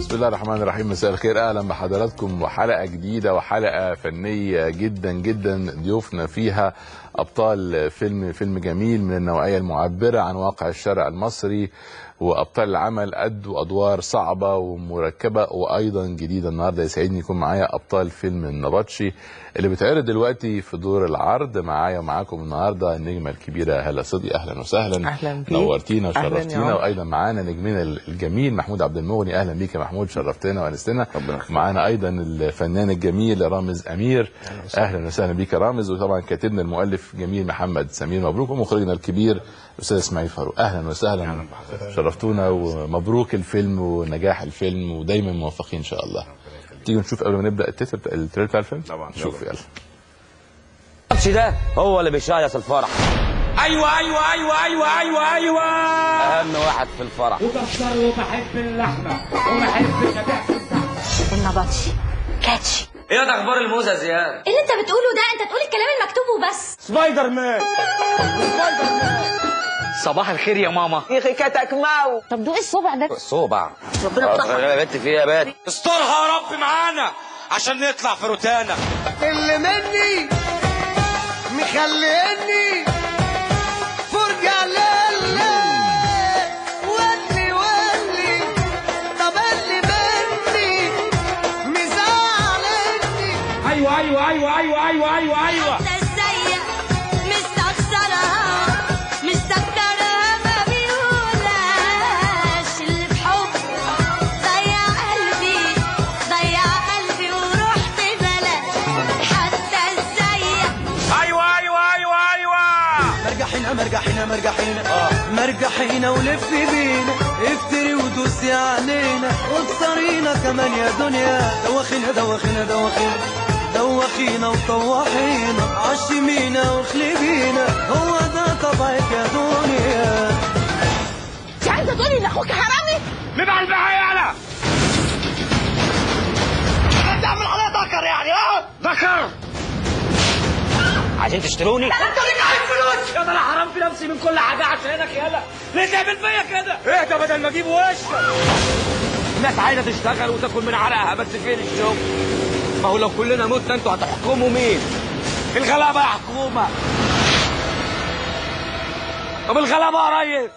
بسم الله الرحمن الرحيم مساء الخير اهلا بحضراتكم وحلقه جديده وحلقه فنيه جدا جدا ضيوفنا فيها ابطال فيلم فيلم جميل من النوعيه المعبره عن واقع الشارع المصري وابطال العمل ادوا ادوار صعبه ومركبه وايضا جديده النهارده يسعدني يكون معايا ابطال فيلم النبطشي اللي بيتعرض دلوقتي في دور العرض معايا ومعاكم النهارده النجمه الكبيره هلا صدقي اهلا وسهلا أهلا بيك. نورتينا أهلا يا وشرفتينا عمر. وايضا معانا نجمنا الجميل محمود عبد المغني اهلا بيك يا محمود شرفتنا وانستنا ربنا يخليك. معانا ايضا الفنان الجميل رامز امير اهلا وسهلا بيك يا رامز وطبعا كاتبنا المؤلف جميل محمد سمير مبروك ومخرجنا الكبير الاستاذ اسماعيل فاروق اهلا وسهلا شرفتونا ومبروك الفيلم ونجاح الفيلم ودايما موفقين ان شاء الله تيجي نشوف قبل ما نبدا التتر بتاع- التريلر بتاع الفيلم طبعا. نشوف يلا الماتش ده هو اللي بيشيص الفرح ايوه ايوه ايوه ايوه ايوه ايوه اهم واحد في الفرح وبكسر وبحب اللحمه وبحب النجاح النبطشي كاتشي ايه ده اخبار الموزه يا زياد ايه اللي انت بتقوله ده انت تقول الكلام المكتوب وبس سبايدر مان صباح الخير يا ماما طب دوق الصبع ده صوبع ربنا يفتحها يا بنت في ايه يا بنت استرها يا رب معانا عشان نطلع في روتانا اللي مني مخليني فرجة لله ولي ولي طب اللي مني مزعلني ايوه ايوه ايوه ايوه ايوه ايوه ايوه ازيك مستخسرها مستكترها ما بيقولهاش اللي بحب ضيع قلبي ضيع قلبي ورحت بلاش حتى ازيك ايوه ايوه ايوه ايوه مرجحينا مرجحينا مرجحينا مرجحينا ولف بينا افتري ودوسي علينا وتصرينا كمان يا دنيا دوخينا دوخينا دوخينا دوخينا وطوحينا عشمينا وخلبينا هو ده طبعك يا دنيا انت عايزه تقولي ان اخوك حرامي نبقى البحيالة تعمل عليا ذكر يعني اه ذكر عايزين تشتروني انت ليك عايز فلوس يا ده انا حرام في نفسي من كل حاجه عشانك يالا ليه تعمل فيا كده اهدى بدل ما اجيب وشك الناس عايزه تشتغل وتاكل من عرقها بس فين الشغل ما هو لو كلنا متنا انتوا هتحكموا مين الغلابه يا حكومه طب الغلابه يا ريس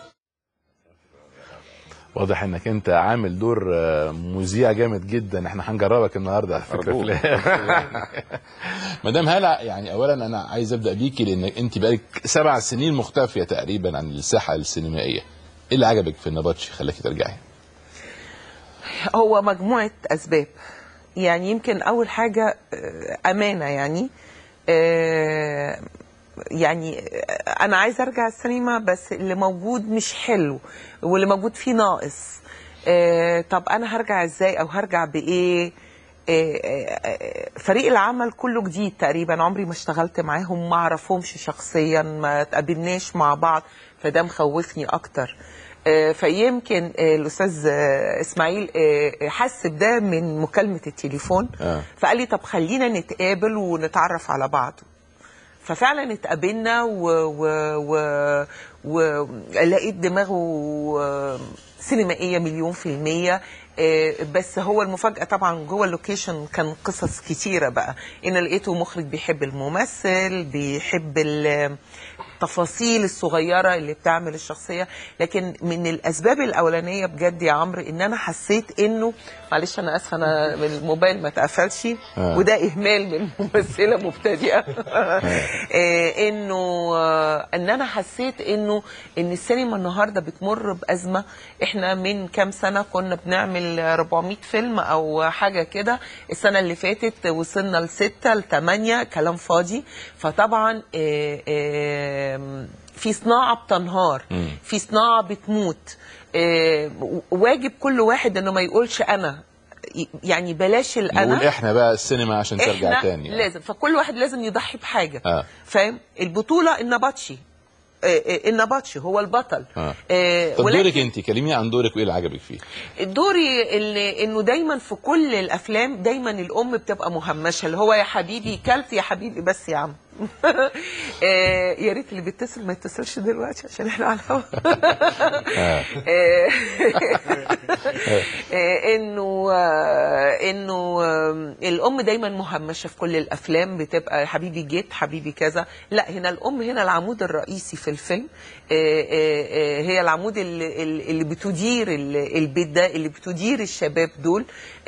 واضح انك انت عامل دور آه، مذيع جامد جدا احنا هنجربك النهارده على فكره في الآخر. مدام هلا يعني اولا انا عايز ابدا بيكي لان انت بقالك سبع سنين مختفيه تقريبا عن الساحه السينمائيه ايه اللي عجبك في النبطشي خلاكي ترجعي هو مجموعة أسباب يعني يمكن أول حاجة آه، أمانة يعني آه، يعني آه، أنا عايزة أرجع السينما بس اللي موجود مش حلو واللي موجود فيه ناقص آه، طب أنا هرجع إزاي أو هرجع بإيه آه، آه، آه، فريق العمل كله جديد تقريبا عمري ما اشتغلت معاهم ما اعرفهمش شخصيا ما تقابلناش مع بعض فده مخوفني اكتر آه، فيمكن آه، الاستاذ آه، اسماعيل آه، حس بده من مكالمه التليفون آه. فقال لي طب خلينا نتقابل ونتعرف على بعض ففعلا اتقابلنا و... و... و... ولقيت دماغه آه، سينمائيه مليون في الميه آه، بس هو المفاجاه طبعا جوه اللوكيشن كان قصص كتيره بقى ان لقيته مخرج بيحب الممثل بيحب ال- التفاصيل الصغيره اللي بتعمل الشخصيه لكن من الاسباب الاولانيه بجد يا عمرو ان انا حسيت انه معلش انا اسفه انا الموبايل ما اتقفلش آه. وده اهمال من ممثله مبتدئه آه، انه آه، ان انا حسيت انه ان السينما النهارده بتمر بازمه احنا من كام سنه كنا بنعمل 400 فيلم او حاجه كده السنه اللي فاتت وصلنا لستة لثمانية كلام فاضي فطبعا آه، آه، في صناعه بتنهار في صناعه بتموت آه، واجب كل واحد انه ما يقولش انا يعني بلاش الانا نقول احنا بقى السينما عشان ترجع احنا تاني لازم فكل واحد لازم يضحي بحاجه آه. فاهم البطوله النبطشي آه، آه، النبطشي هو البطل آه. آه، طب ولكن دورك انت كلميني عن دورك وايه اللي عجبك فيه دوري اللي انه دايما في كل الافلام دايما الام بتبقى مهمشه اللي هو يا حبيبي كلت يا حبيبي بس يا عم آه، يا ريت اللي بيتصل ما يتصلش دلوقتي عشان احنا على الهوا آه. آه، آه، انه آه، انه آه، الام دايما مهمشه في كل الافلام بتبقى حبيبي جيت حبيبي كذا لا هنا الام هنا العمود الرئيسي في الفيلم آه، آه، آه، هي العمود اللي, اللي بتدير ال- البيت ده اللي بتدير الشباب دول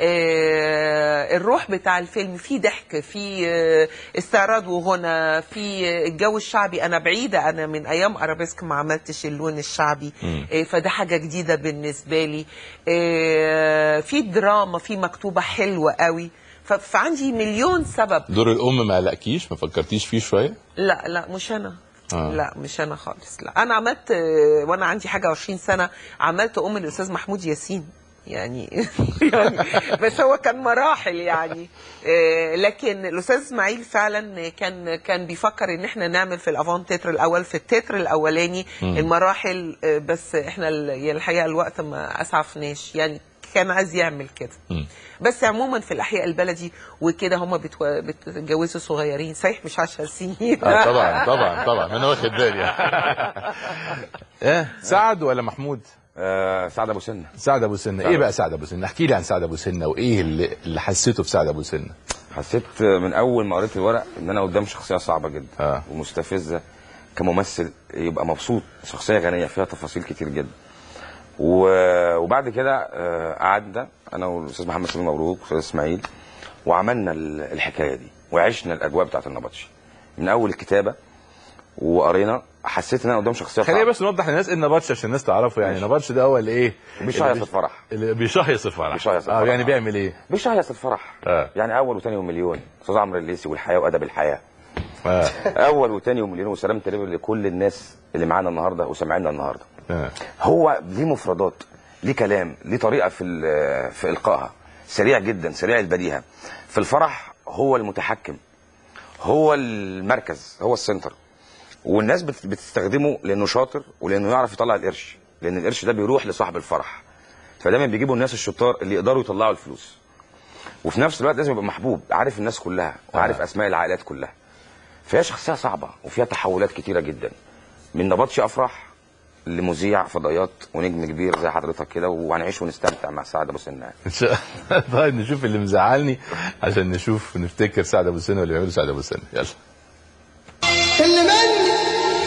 آه، الروح بتاع الفيلم فيه ضحك فيه آه، استعراض وغنى في الجو الشعبي انا بعيده انا من ايام ارابيسك ما عملتش اللون الشعبي آه، فده حاجه جديده بالنسبه لي آه، في دراما في مكتوبه حلوه قوي ف- فعندي مليون سبب دور الام ما قلقكيش ما فكرتيش فيه شويه لا لا مش انا آه. لا مش انا خالص لا انا عملت آه، وانا عندي حاجه 20 سنه عملت ام الاستاذ محمود ياسين يعني يعني بس هو كان مراحل يعني آه، لكن الاستاذ اسماعيل فعلا كان كان بيفكر ان احنا نعمل في الافون تتر الاول في التتر الاولاني المراحل آه، بس احنا ال- يعني الحقيقه الوقت ما اسعفناش يعني كان عايز يعمل كده مم. بس عموما في الاحياء البلدي وكده هم بتو... بتتجوزوا صغيرين صحيح مش 10 سنين اه طبعا طبعا طبعا ما انا واخد بالي ايه سعد ولا محمود آه سعد ابو سنه سعد ابو سنه ايه بقى سعد ابو سنه احكي لي عن سعد ابو سنه وايه اللي, اللي حسيته في سعد ابو سنه حسيت من اول ما قريت الورق ان انا قدام شخصيه صعبه جدا آه. ومستفزه كممثل يبقى مبسوط شخصيه غنيه فيها تفاصيل كتير جدا و- وبعد كده آه، قعدنا انا والاستاذ محمد سليم مبروك والاستاذ اسماعيل وعملنا ال- الحكايه دي وعشنا الاجواء بتاعت النبطشي من اول الكتابه وقرينا حسيت ان انا قدام شخصيه خلينا صعبة. بس نوضح للناس ان نبطش عشان الناس تعرفه يعني ماشي. نبطش ده هو اللي ايه بيشيص اللي بيش- الفرح اللي بيشهيص الفرح بيشهيص اه الفرح. يعني بيعمل ايه بيشيص الفرح آه. يعني اول وثاني ومليون استاذ عمرو الليثي والحياه وادب الحياه اه اول وثاني ومليون وسلام تقريبا لكل الناس اللي معانا النهارده وسامعيننا النهارده آه. هو ليه مفردات ليه كلام ليه طريقه في ال- في القائها سريع جدا سريع البديهه في الفرح هو المتحكم هو المركز هو السنتر والناس بت- بتستخدمه لانه شاطر ولانه يعرف يطلع القرش لان القرش ده بيروح لصاحب الفرح فدايما بيجيبوا الناس الشطار اللي يقدروا يطلعوا الفلوس وفي نفس الوقت لازم يبقى محبوب عارف الناس كلها وعارف آه. اسماء العائلات كلها فهي شخصيه صعبه وفيها تحولات كتيره جدا من نبطشي افراح لمذيع فضائيات ونجم كبير زي حضرتك كده وهنعيش ونستمتع مع سعد ابو سنان ان شاء الله طيب نشوف اللي مزعلني عشان نشوف نفتكر سعد ابو سنه واللي بيعمله سعد ابو سنه يلا اللي مني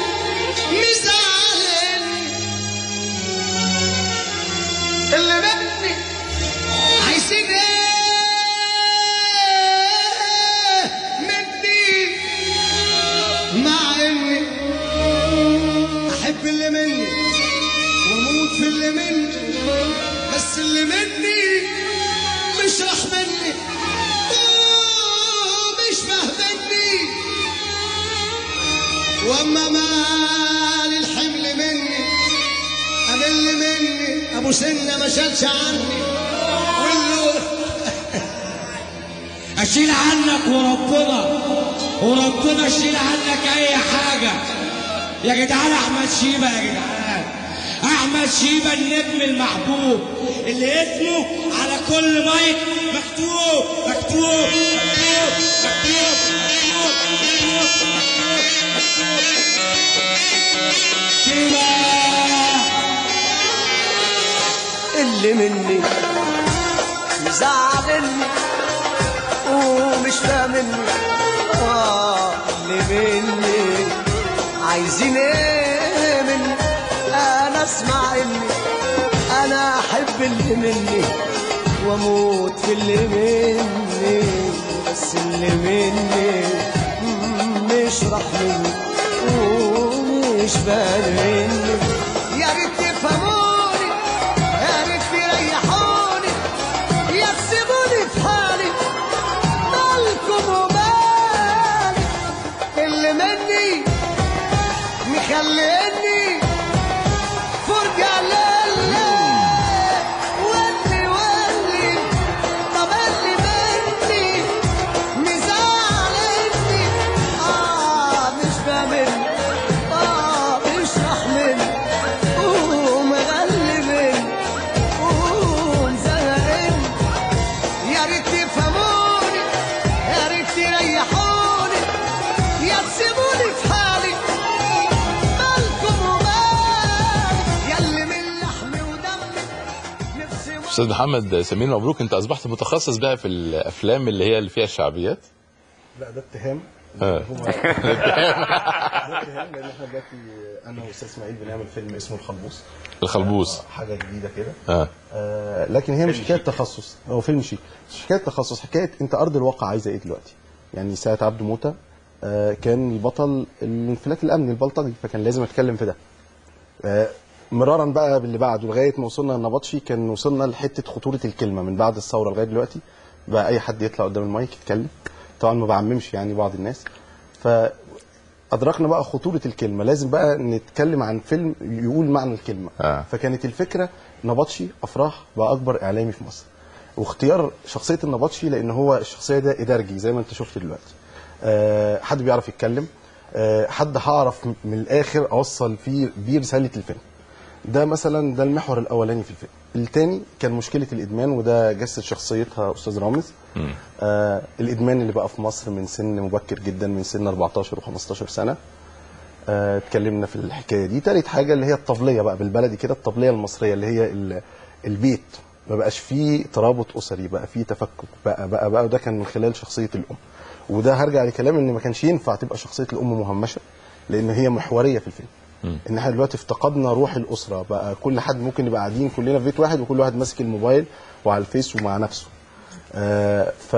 مزعلني اللي مني عايزين ايه مني مع اني احب اللي مني واموت في اللي مني بس اللي مني مش راح مني آه، مش فاهمني واما مال الحمل مني امل مني ابو سنه ما شالش عني واللي اشيل عنك وربنا وربنا اشيل عنك اي حاجه يا جدعان احمد شيبه يا جدعان احمد شيبه النجم المحبوب اللي اسمه على كل مايك مكتوب مكتوب مكتوب مكتوب مكتوب مكتوب شيبه اللي مني مزعلني ومش فاهمني اه اللي مني عايزين ايه مني انا اسمع اني انا احب اللي مني واموت في اللي مني بس اللي مني مش راح مني ومش فاهمني يا ريت تفهموني يا ريت تريحوني يا تسيبوني في حالي مالكم ومالي اللي مني مخليني فرجة لله ولي ولي طب اللي مني مزعلني اه مش فاهمني اه مش رحمني استاذ محمد سمير مبروك انت اصبحت متخصص بقى في الافلام اللي هي اللي فيها الشعبيات لا ده اتهام آه. هم- ده اتهام لان احنا دلوقتي انا واستاذ اسماعيل بنعمل فيلم اسمه الخلبوس الخلبوس حاجه جديده كده اه آه لكن هي مش حكايه تخصص هو فيلم شيك مش حكايه تخصص حكايه انت ارض الواقع عايزه ايه دلوقتي يعني ساعه عبده موته آه كان البطل الانفلات الامني البلطجي فكان لازم اتكلم في ده آه مرارا بقى باللي بعده لغايه ما وصلنا لنبطشي كان وصلنا لحته خطوره الكلمه من بعد الثوره لغايه دلوقتي بقى اي حد يطلع قدام المايك يتكلم طبعا ما بعممش يعني بعض الناس فادركنا بقى خطوره الكلمه لازم بقى نتكلم عن فيلم يقول معنى الكلمه آه. فكانت الفكره نبطشي افراح بقى اكبر اعلامي في مصر واختيار شخصيه النبطشي لان هو الشخصيه ده ادارجي زي ما انت شفت دلوقتي آه حد بيعرف يتكلم آه حد هعرف من الاخر اوصل فيه بيه رساله الفيلم ده مثلا ده المحور الاولاني في الفيلم الثاني كان مشكله الادمان وده جسد شخصيتها استاذ رامز آه الادمان اللي بقى في مصر من سن مبكر جدا من سن 14 و15 سنه آه، اتكلمنا في الحكايه دي تالت حاجه اللي هي الطبليه بقى بالبلدي كده الطبليه المصريه اللي هي ال- البيت ما بقاش فيه ترابط اسري بقى فيه تفكك بقى بقى بقى وده كان من خلال شخصيه الام وده هرجع لكلام ان ما كانش ينفع تبقى شخصيه الام مهمشه لان هي محوريه في الفيلم ان احنا دلوقتي افتقدنا روح الاسره بقى كل حد ممكن نبقى قاعدين كلنا في بيت واحد وكل واحد ماسك الموبايل وعلى الفيس ومع نفسه آه ف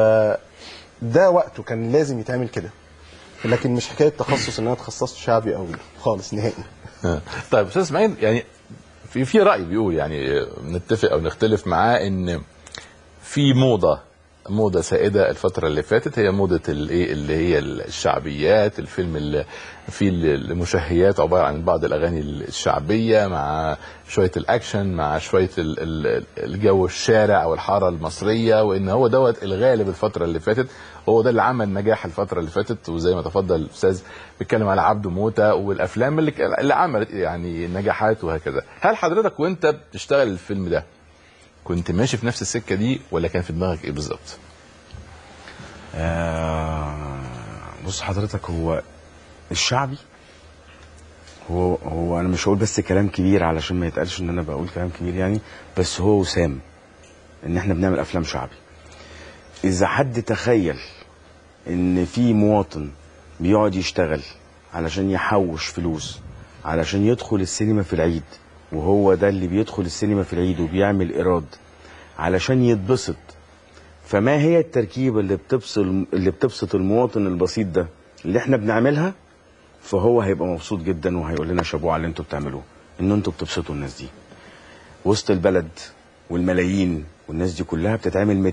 ده وقته كان لازم يتعمل كده لكن مش حكايه تخصص ان انا اتخصصت شعبي قوي خالص نهائي آه. طيب استاذ اسماعيل يعني في في راي بيقول يعني نتفق او نختلف معاه ان في موضه موضه سائده الفتره اللي فاتت هي موضه الايه اللي هي الشعبيات الفيلم اللي فيه المشهيات عباره عن بعض الاغاني الشعبيه مع شويه الاكشن مع شويه ال- ال- الجو الشارع او الحاره المصريه وان هو دوت الغالب الفتره اللي فاتت هو ده اللي عمل نجاح الفتره اللي فاتت وزي ما تفضل الاستاذ بيتكلم على عبده موته والافلام اللي اللي عملت يعني نجاحات وهكذا هل حضرتك وانت بتشتغل الفيلم ده كنت ماشي في نفس السكه دي ولا كان في دماغك ايه بالظبط؟ آه بص حضرتك هو الشعبي هو هو انا مش هقول بس كلام كبير علشان ما يتقالش ان انا بقول كلام كبير يعني بس هو وسام ان احنا بنعمل افلام شعبي اذا حد تخيل ان في مواطن بيقعد يشتغل علشان يحوش فلوس علشان يدخل السينما في العيد وهو ده اللي بيدخل السينما في العيد وبيعمل ايراد علشان يتبسط فما هي التركيبه اللي بتبصل اللي بتبسط المواطن البسيط ده اللي احنا بنعملها فهو هيبقى مبسوط جدا وهيقول لنا شابوه على اللي انتوا بتعملوه ان انتوا بتبسطوا الناس دي وسط البلد والملايين والناس دي كلها بتتعمل من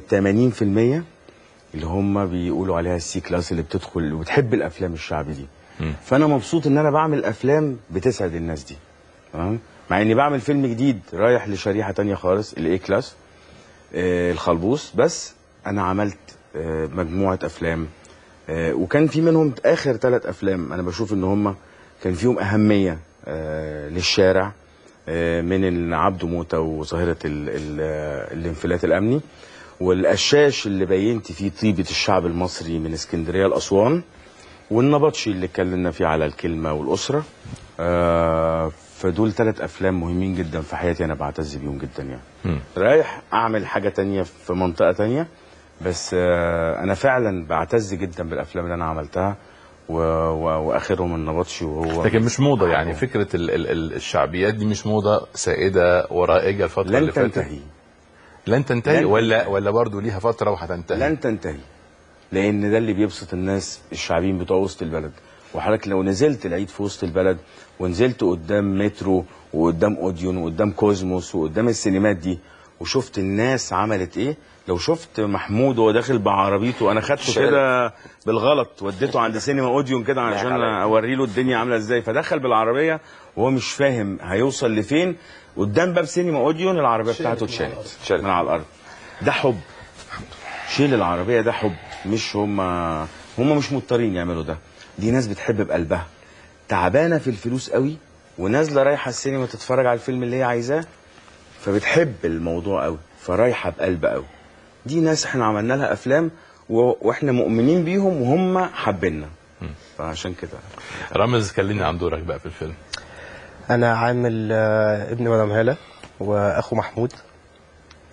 80% اللي هم بيقولوا عليها السي كلاس اللي بتدخل وبتحب الافلام الشعبي دي فانا مبسوط ان انا بعمل افلام بتسعد الناس دي تمام مع اني بعمل فيلم جديد رايح لشريحه تانية خالص الاي كلاس آه، الخلبوس بس انا عملت آه، مجموعه افلام آه، وكان في منهم اخر ثلاث افلام انا بشوف ان هم كان فيهم اهميه آه، للشارع آه، من العبد موته وظاهره ال- ال- آه، الانفلات الامني والقشاش اللي بينت فيه طيبه الشعب المصري من اسكندريه لاسوان والنبطشي اللي اتكلمنا فيه على الكلمه والاسره آه، فدول ثلاث افلام مهمين جدا في حياتي انا بعتز بيهم جدا يعني مم. رايح اعمل حاجه تانية في منطقه تانية بس آه، انا فعلا بعتز جدا بالافلام اللي انا عملتها و... و... واخرهم النبطشي وهو لكن مش موضه يعني فكره ال ال ال الشعبيات دي مش موضه سائده ورائجه الفتره اللي لن فاتت تنتهي لن تنتهي لن ولا تنتهي. ولا برضه ليها فتره وهتنتهي لن تنتهي لان ده اللي بيبسط الناس الشعبيين بتوع وسط البلد وحضرتك لو نزلت العيد في وسط البلد ونزلت قدام مترو وقدام اوديون وقدام كوزموس وقدام السينمات دي وشفت الناس عملت ايه لو شفت محمود وهو داخل بعربيته انا خدته شارع. كده بالغلط وديته عند سينما اوديون كده عشان عليا. اوري له الدنيا عامله ازاي فدخل بالعربيه وهو مش فاهم هيوصل لفين قدام باب سينما اوديون العربيه بتاعته اتشالت اتشالت من على الارض ده حب شيل العربيه ده حب مش هم هم مش مضطرين يعملوا ده دي ناس بتحب بقلبها تعبانه في الفلوس قوي ونازله رايحه السينما تتفرج على الفيلم اللي هي عايزاه فبتحب الموضوع قوي فرايحه بقلب قوي دي ناس احنا عملنا لها افلام و... واحنا مؤمنين بيهم وهم حابيننا فعشان كده رامز كلمني عن دورك بقى في الفيلم انا عامل آه، ابن مدام هاله واخو محمود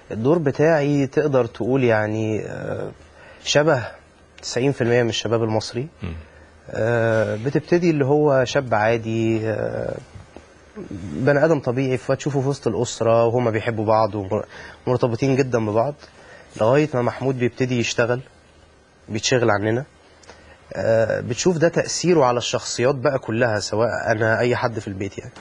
الدور بتاعي تقدر تقول يعني آه، شبه 90% من الشباب المصري آه، بتبتدي اللي هو شاب عادي آه، بني ادم طبيعي فتشوفه في وسط الاسره وهما بيحبوا بعض ومرتبطين جدا ببعض لغايه ما محمود بيبتدي يشتغل بيتشغل عننا آه، بتشوف ده تاثيره على الشخصيات بقى كلها سواء انا اي حد في البيت يعني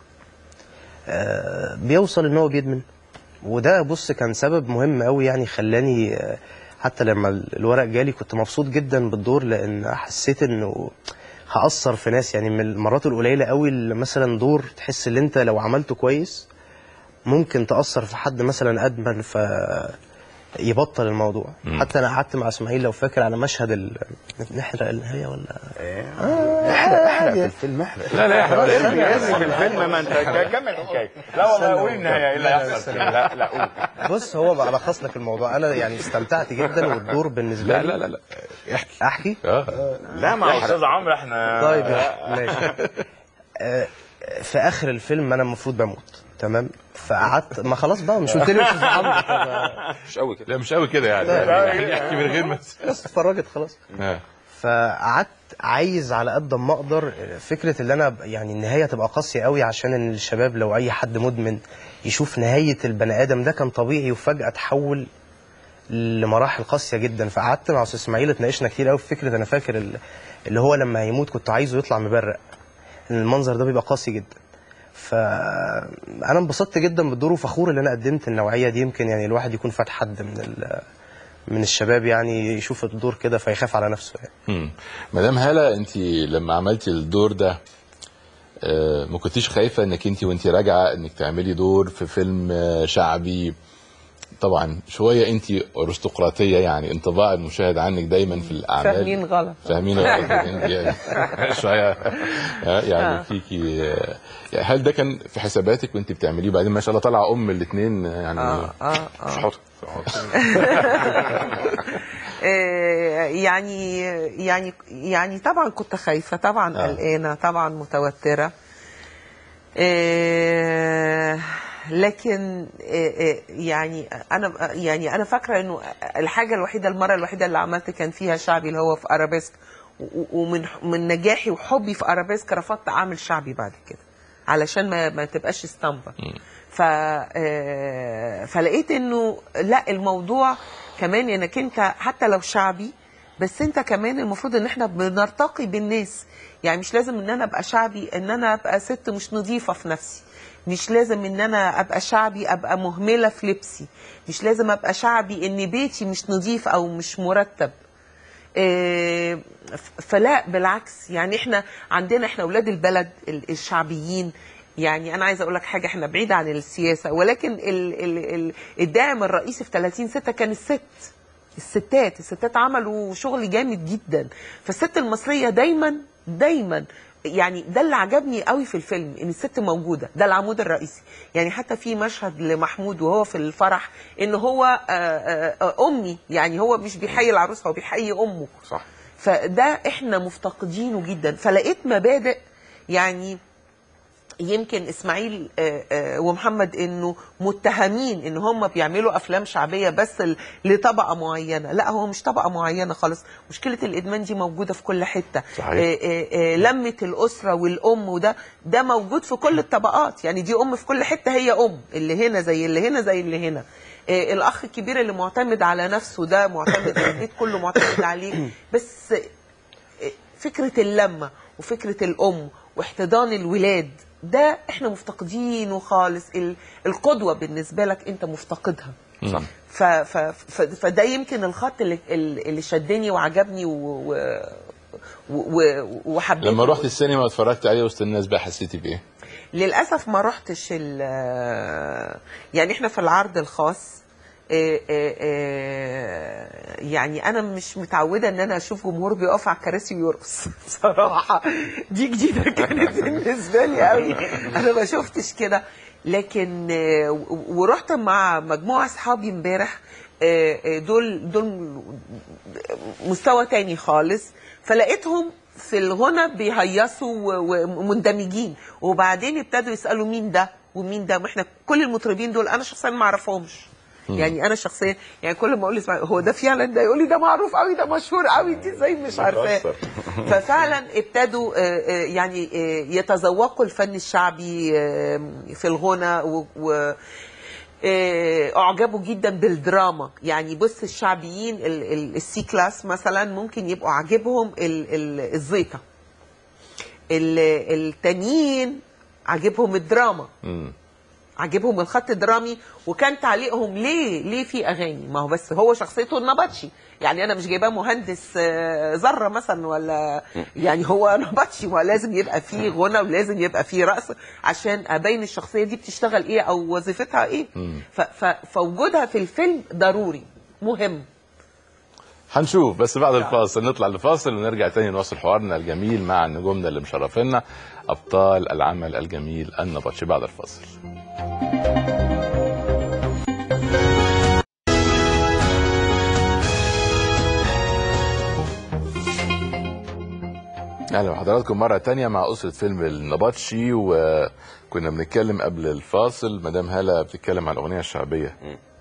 آه، بيوصل ان هو بيدمن وده بص كان سبب مهم قوي يعني خلاني آه، حتى لما الورق جالي كنت مبسوط جدا بالدور لان حسيت انه هأثر في ناس يعني من المرات القليله قوي اللي مثلا دور تحس ان انت لو عملته كويس ممكن تأثر في حد مثلا ادمن ف يبطل الموضوع مم. حتى انا قعدت مع اسماعيل لو فاكر على مشهد ال... نحرق النهايه ولا احرق احرق في الفيلم احرق لا لا احنا ولا يهمك. اسم الفيلم ما انت كمل الحكايه لا والله قول النهايه ايه اللي هيحصل فيها. لا لا قول بص هو بقى لخص لك الموضوع انا يعني استمتعت جدا والدور بالنسبه لا لي لا لا لا احكي احكي اه لا مع استاذ عمرو احنا طيب يا- ماشي آه، في اخر الفيلم انا المفروض بموت تمام فقعدت ما خلاص بقى مش قلت لي مش عمرو طب مش قوي كده لا مش قوي كده يعني لا، يعني احكي من غير ما بس اتفرجت خلاص آه. فقعدت عايز على قد ما اقدر فكره اللي انا ب- يعني النهايه تبقى قاسيه قوي عشان ان الشباب لو اي حد مدمن يشوف نهايه البني ادم ده كان طبيعي وفجاه تحول لمراحل قاسيه جدا فقعدت مع استاذ اسماعيل اتناقشنا كتير قوي في فكره انا فاكر ال- اللي هو لما هيموت كنت عايزه يطلع مبرق ان المنظر ده بيبقى قاسي جدا فانا انبسطت جدا بالدور وفخور ان انا قدمت النوعيه دي يمكن يعني الواحد يكون فات حد من ال- من الشباب يعني يشوف الدور كده فيخاف على نفسه يعني مم. مدام هالة انت لما عملتي الدور ده آه، ما كنتيش خايفه انك انت وانت راجعه انك تعملي دور في فيلم آه، شعبي طبعا شويه انت ارستقراطيه يعني انطباع المشاهد عنك دايما في الاعمال فاهمين غلط فاهمين غلط انت يعني شويه آه، يعني آه. فيكي آه، يعني هل ده كان في حساباتك وانت بتعمليه بعدين ما شاء الله طالعه ام الاثنين يعني اه اه اه شحوط آه، يعني يعني يعني طبعا كنت خايفه طبعا آه. قلقانه طبعا متوتره آه، لكن آه، آه، يعني انا يعني انا فاكره انه الحاجه الوحيده المره الوحيده اللي عملت كان فيها شعبي اللي هو في ارابيسك و- ومن من نجاحي وحبي في ارابيسك رفضت اعمل شعبي بعد كده علشان ما ما تبقاش اسطمبه ف آه، فلقيت انه لا الموضوع كمان انك انت حتى لو شعبي بس انت كمان المفروض ان احنا بنرتقي بالناس يعني مش لازم ان انا ابقى شعبي ان انا ابقى ست مش نظيفه في نفسي مش لازم ان انا ابقى شعبي ابقى مهمله في لبسي مش لازم ابقى شعبي ان بيتي مش نظيف او مش مرتب آه، ف- فلا بالعكس يعني احنا عندنا احنا اولاد البلد ال- الشعبيين يعني انا عايزه اقول لك حاجه احنا بعيد عن السياسه ولكن ال ال ال الداعم الرئيسي في 30 6 كان الست الستات الستات عملوا شغل جامد جدا فالست المصريه دايما دايما يعني ده اللي عجبني قوي في الفيلم ان الست موجوده ده العمود الرئيسي يعني حتى في مشهد لمحمود وهو في الفرح ان هو آه، آه، آه، امي يعني هو مش بيحيي العروسه هو بيحيي امه صح فده احنا مفتقدينه جدا فلقيت مبادئ يعني يمكن اسماعيل آه، آه، ومحمد انه متهمين ان هم بيعملوا افلام شعبيه بس ل- لطبقه معينه لا هو مش طبقه معينه خالص مشكله الادمان دي موجوده في كل حته صحيح. آه، آه، آه، لمه الاسره والام وده ده موجود في كل الطبقات يعني دي ام في كل حته هي ام اللي هنا زي اللي هنا زي اللي هنا آه، الاخ الكبير اللي معتمد على نفسه ده معتمد البيت كله معتمد عليه بس فكره اللمه وفكره الام واحتضان الولاد ده احنا مفتقدينه خالص ال- القدوه بالنسبه لك انت مفتقدها صح ف ف ف فده يمكن الخط اللي اللي شدني وعجبني و و و- وحبيته لما رحت السينما واتفرجت عليه وسط الناس بقى حسيتي بايه؟ للاسف ما رحتش ال يعني احنا في العرض الخاص آه، آه، آه، يعني انا مش متعوده ان انا اشوف جمهور بيقف على الكراسي ويرقص بصراحه دي جديده كانت بالنسبه لي قوي انا ما شفتش كده لكن آه، و- ورحت مع مجموعه اصحابي امبارح آه، آه، دول دول مستوى تاني خالص فلقيتهم في الغنى بيهيصوا و- ومندمجين وبعدين ابتدوا يسالوا مين ده ومين ده واحنا كل المطربين دول انا شخصيا ما اعرفهمش يعني انا شخصيا يعني كل ما اقول اسماعيل هو ده فعلا ده يقول لي ده معروف قوي ده مشهور قوي دي ازاي مش عارفاه ففعلا ابتدوا آه، آه، يعني آه، يتذوقوا الفن الشعبي آه، في الغنى و, و آه، اعجبوا جدا بالدراما يعني بص الشعبيين ال- ال- السي كلاس مثلا ممكن يبقوا عاجبهم ال- ال- الزيطه ال- التانيين عاجبهم الدراما مم. عاجبهم الخط الدرامي وكان تعليقهم ليه ليه في اغاني ما هو بس هو شخصيته النبطشي يعني انا مش جايباه مهندس آه، ذره مثلا ولا يعني هو نبطشي هو لازم يبقى فيه غنى ولازم يبقى فيه رقص عشان ابين الشخصيه دي بتشتغل ايه او وظيفتها ايه ف- ف- فوجودها في الفيلم ضروري مهم هنشوف بس بعد الفاصل نطلع لفاصل ونرجع تاني نواصل حوارنا الجميل مع نجومنا اللي مشرفينا ابطال العمل الجميل النبطشي بعد الفاصل اهلا بحضراتكم مره تانية مع اسره فيلم النبطشي وكنا بنتكلم قبل الفاصل مدام هاله بتتكلم عن الاغنيه الشعبيه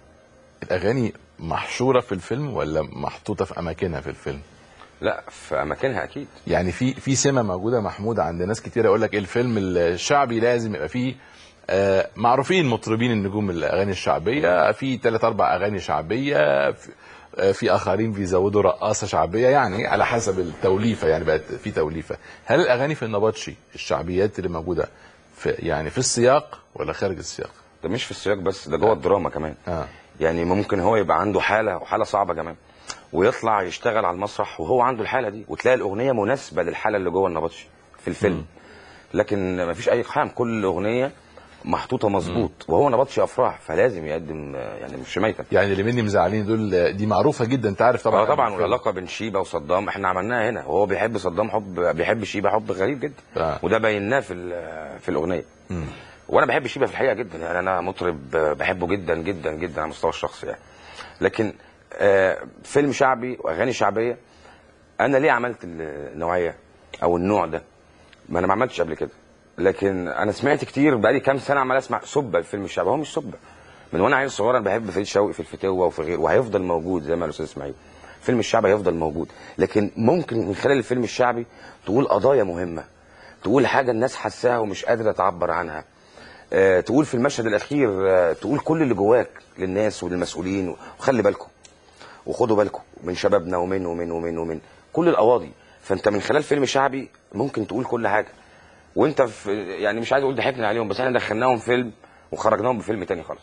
الاغاني محشوره في الفيلم ولا محطوطه في اماكنها في الفيلم لا في اماكنها اكيد يعني في في سمه موجوده محموده عند ناس كتير يقول لك الفيلم الشعبي لازم يبقى فيه آه، معروفين مطربين النجوم الاغاني الشعبيه في ثلاث اربع اغاني شعبيه في, آه، في اخرين بيزودوا رقاصه شعبيه يعني على حسب التوليفه يعني بقت في توليفه هل الاغاني في النبطشي الشعبيات اللي موجوده في يعني في السياق ولا خارج السياق ده مش في السياق بس ده جوه الدراما كمان اه يعني ممكن هو يبقى عنده حاله وحاله صعبه كمان ويطلع يشتغل على المسرح وهو عنده الحاله دي وتلاقي الاغنيه مناسبه للحاله اللي جوه النبطشي في الفيلم لكن ما فيش اي اقحام كل اغنيه محطوطه مظبوط وهو نبطشي افراح فلازم يقدم آه، يعني مش ميتا يعني اللي مني مزعلين دول آه، دي معروفه جدا انت عارف طبعا طبعا طبعا الفيلم. والعلاقه بين شيبه وصدام احنا عملناها هنا وهو بيحب صدام حب بيحب شيبه حب غريب جدا آه. وده بيناه في ال- في الاغنيه مم. وانا بحب شيبه في الحقيقه جدا يعني انا مطرب بحبه جدا جدا جدا على المستوى الشخصي يعني لكن آه، فيلم شعبي واغاني شعبيه انا ليه عملت النوعيه او النوع ده ما انا ما عملتش قبل كده لكن انا سمعت كتير بقالي كام سنه عمال اسمع سبه الفيلم الشعبي هو مش سبه من وانا عيل صغير انا بحب فريد شوقي في الفتوه وفي غيره وهيفضل موجود زي ما الاستاذ اسماعيل فيلم الشعبي هيفضل موجود لكن ممكن من خلال الفيلم الشعبي تقول قضايا مهمه تقول حاجه الناس حاساها ومش قادره تعبر عنها آه، تقول في المشهد الاخير آه، تقول كل اللي جواك للناس وللمسؤولين وخلي بالكم وخدوا بالكم من شبابنا ومن ومن ومن ومن كل القواضي فانت من خلال فيلم شعبي ممكن تقول كل حاجه وانت في يعني مش عايز اقول ضحكنا عليهم بس احنا دخلناهم فيلم وخرجناهم بفيلم تاني خالص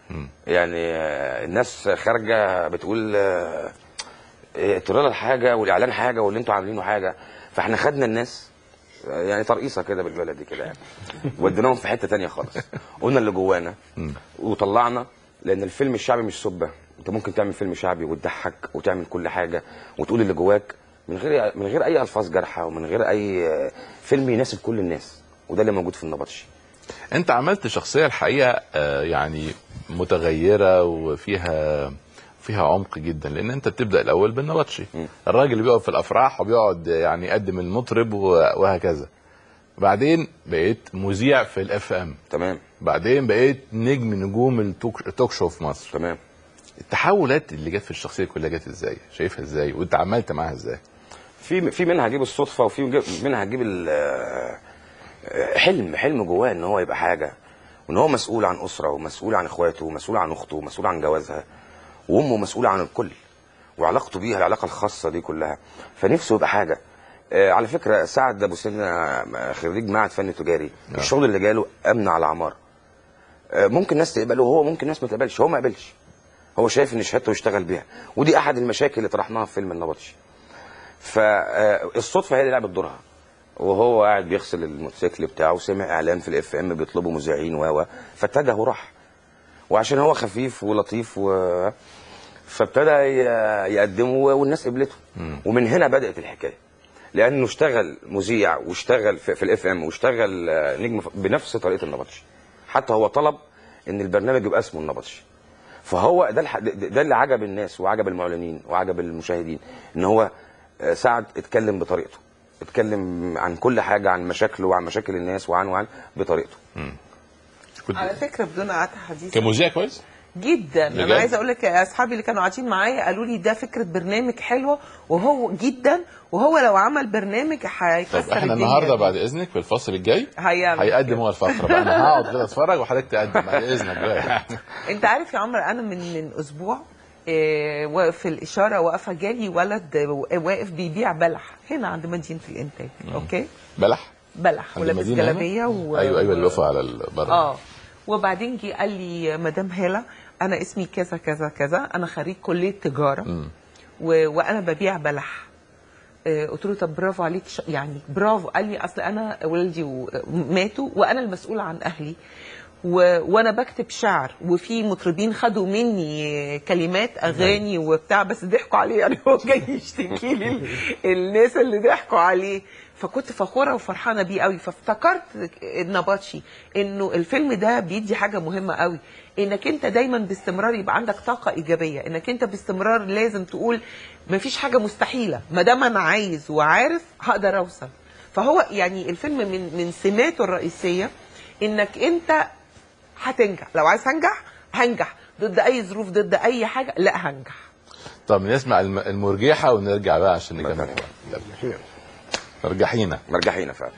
يعني آه، الناس خارجه بتقول آه، آه، التريلر حاجه والاعلان حاجه واللي انتوا عاملينه حاجه فاحنا خدنا الناس آه، يعني ترقيصه كده بالبلدي كده يعني وديناهم في حته تانية خالص قلنا اللي جوانا وطلعنا لان الفيلم الشعبي مش سبه انت ممكن تعمل فيلم شعبي وتضحك وتعمل كل حاجه وتقول اللي جواك من غير من غير اي الفاظ جارحه ومن غير اي آه، فيلم يناسب كل الناس وده اللي موجود في النبطشي انت عملت شخصيه الحقيقه آه، يعني متغيره وفيها فيها عمق جدا لان انت بتبدا الاول بالنبطشي الراجل اللي بيقف في الافراح وبيقعد يعني يقدم المطرب و- وهكذا بعدين بقيت مذيع في الاف ام تمام بعدين بقيت نجم نجوم التوك التوك شو في مصر تمام التحولات اللي جت في الشخصيه كلها جت ازاي شايفها ازاي وانت عملت معاها ازاي في في منها هجيب الصدفه وفي جي- منها هجيب ال- آه، حلم حلم جواه ان هو يبقى حاجه وان هو مسؤول عن اسره ومسؤول عن اخواته ومسؤول عن اخته ومسؤول عن جوازها وامه مسؤوله عن الكل وعلاقته بيها العلاقه الخاصه دي كلها فنفسه يبقى حاجه آه، على فكره سعد ابو سنه آه، خريج معهد فن تجاري الشغل اللي جاله امن على عمار آه، ممكن ناس تقبله وهو ممكن ناس ما تقبلش هو ما قبلش هو شايف ان شهادته يشتغل بيها ودي احد المشاكل اللي طرحناها في فيلم النبطشي فالصدفه هي اللي لعبت دورها وهو قاعد بيغسل الموتوسيكل بتاعه سمع اعلان في الاف ام بيطلبوا مذيعين و فاتجه وراح وعشان هو خفيف ولطيف و فابتدى ي- يقدمه والناس قبلته ومن هنا بدات الحكايه لانه اشتغل مذيع واشتغل في, في الاف ام واشتغل آه، نجم ف- بنفس طريقه النبطشي حتى هو طلب ان البرنامج يبقى اسمه النبطشي فهو ده الح... ده ده اللي عجب الناس وعجب المعلنين وعجب المشاهدين ان هو آه، سعد اتكلم بطريقته اتكلم عن كل حاجه عن مشاكله وعن مشاكل الناس وعن وعن بطريقته كنت على فكره بدون قطع حديث كمذيع كويس جدا بجد؟ انا عايزه اقول لك اصحابي اللي كانوا قاعدين معايا قالوا لي ده فكره برنامج حلوه وهو جدا وهو لو عمل برنامج هيكسر طب احنا الدنيا. النهارده بعد اذنك في الفصل الجاي هيعمل هيقدم هو الفقره بقى انا هقعد كده اتفرج وحضرتك تقدم بعد اذنك بقى انت عارف يا عمر انا من من اسبوع آه، واقف في الاشاره واقفه جالي ولد واقف بيبيع بلح هنا عند مدينه الانتاج اوكي بلح بلح عند ولابس المدينة هنا؟ جلابيه و... ايوه ايوه اللي وقفوا على البر اه وبعدين جه قال لي مدام هاله انا اسمي كذا كذا كذا انا خريج كليه تجاره مم. و... وانا ببيع بلح آه، قلت له طب برافو عليك ش... يعني برافو قال لي اصل انا والدي و- ماتوا وانا المسؤوله عن اهلي و... وانا بكتب شعر وفي مطربين خدوا مني كلمات اغاني وبتاع بس ضحكوا عليه يعني هو جاي يشتكي لي ال- الناس اللي ضحكوا عليه فكنت فخوره وفرحانه بيه قوي فافتكرت النبطشي انه الفيلم ده بيدي حاجه مهمه قوي انك انت دايما باستمرار يبقى عندك طاقه ايجابيه انك انت باستمرار لازم تقول مفيش حاجه مستحيله ما دام انا عايز وعارف هقدر اوصل فهو يعني الفيلم من من سماته الرئيسيه انك انت هتنجح لو عايز هنجح هنجح ضد اي ظروف ضد اي حاجه لا هنجح طب نسمع الم- المرجحه ونرجع بقى عشان نكمل يلا. مرجحينا مرجحينا فعلا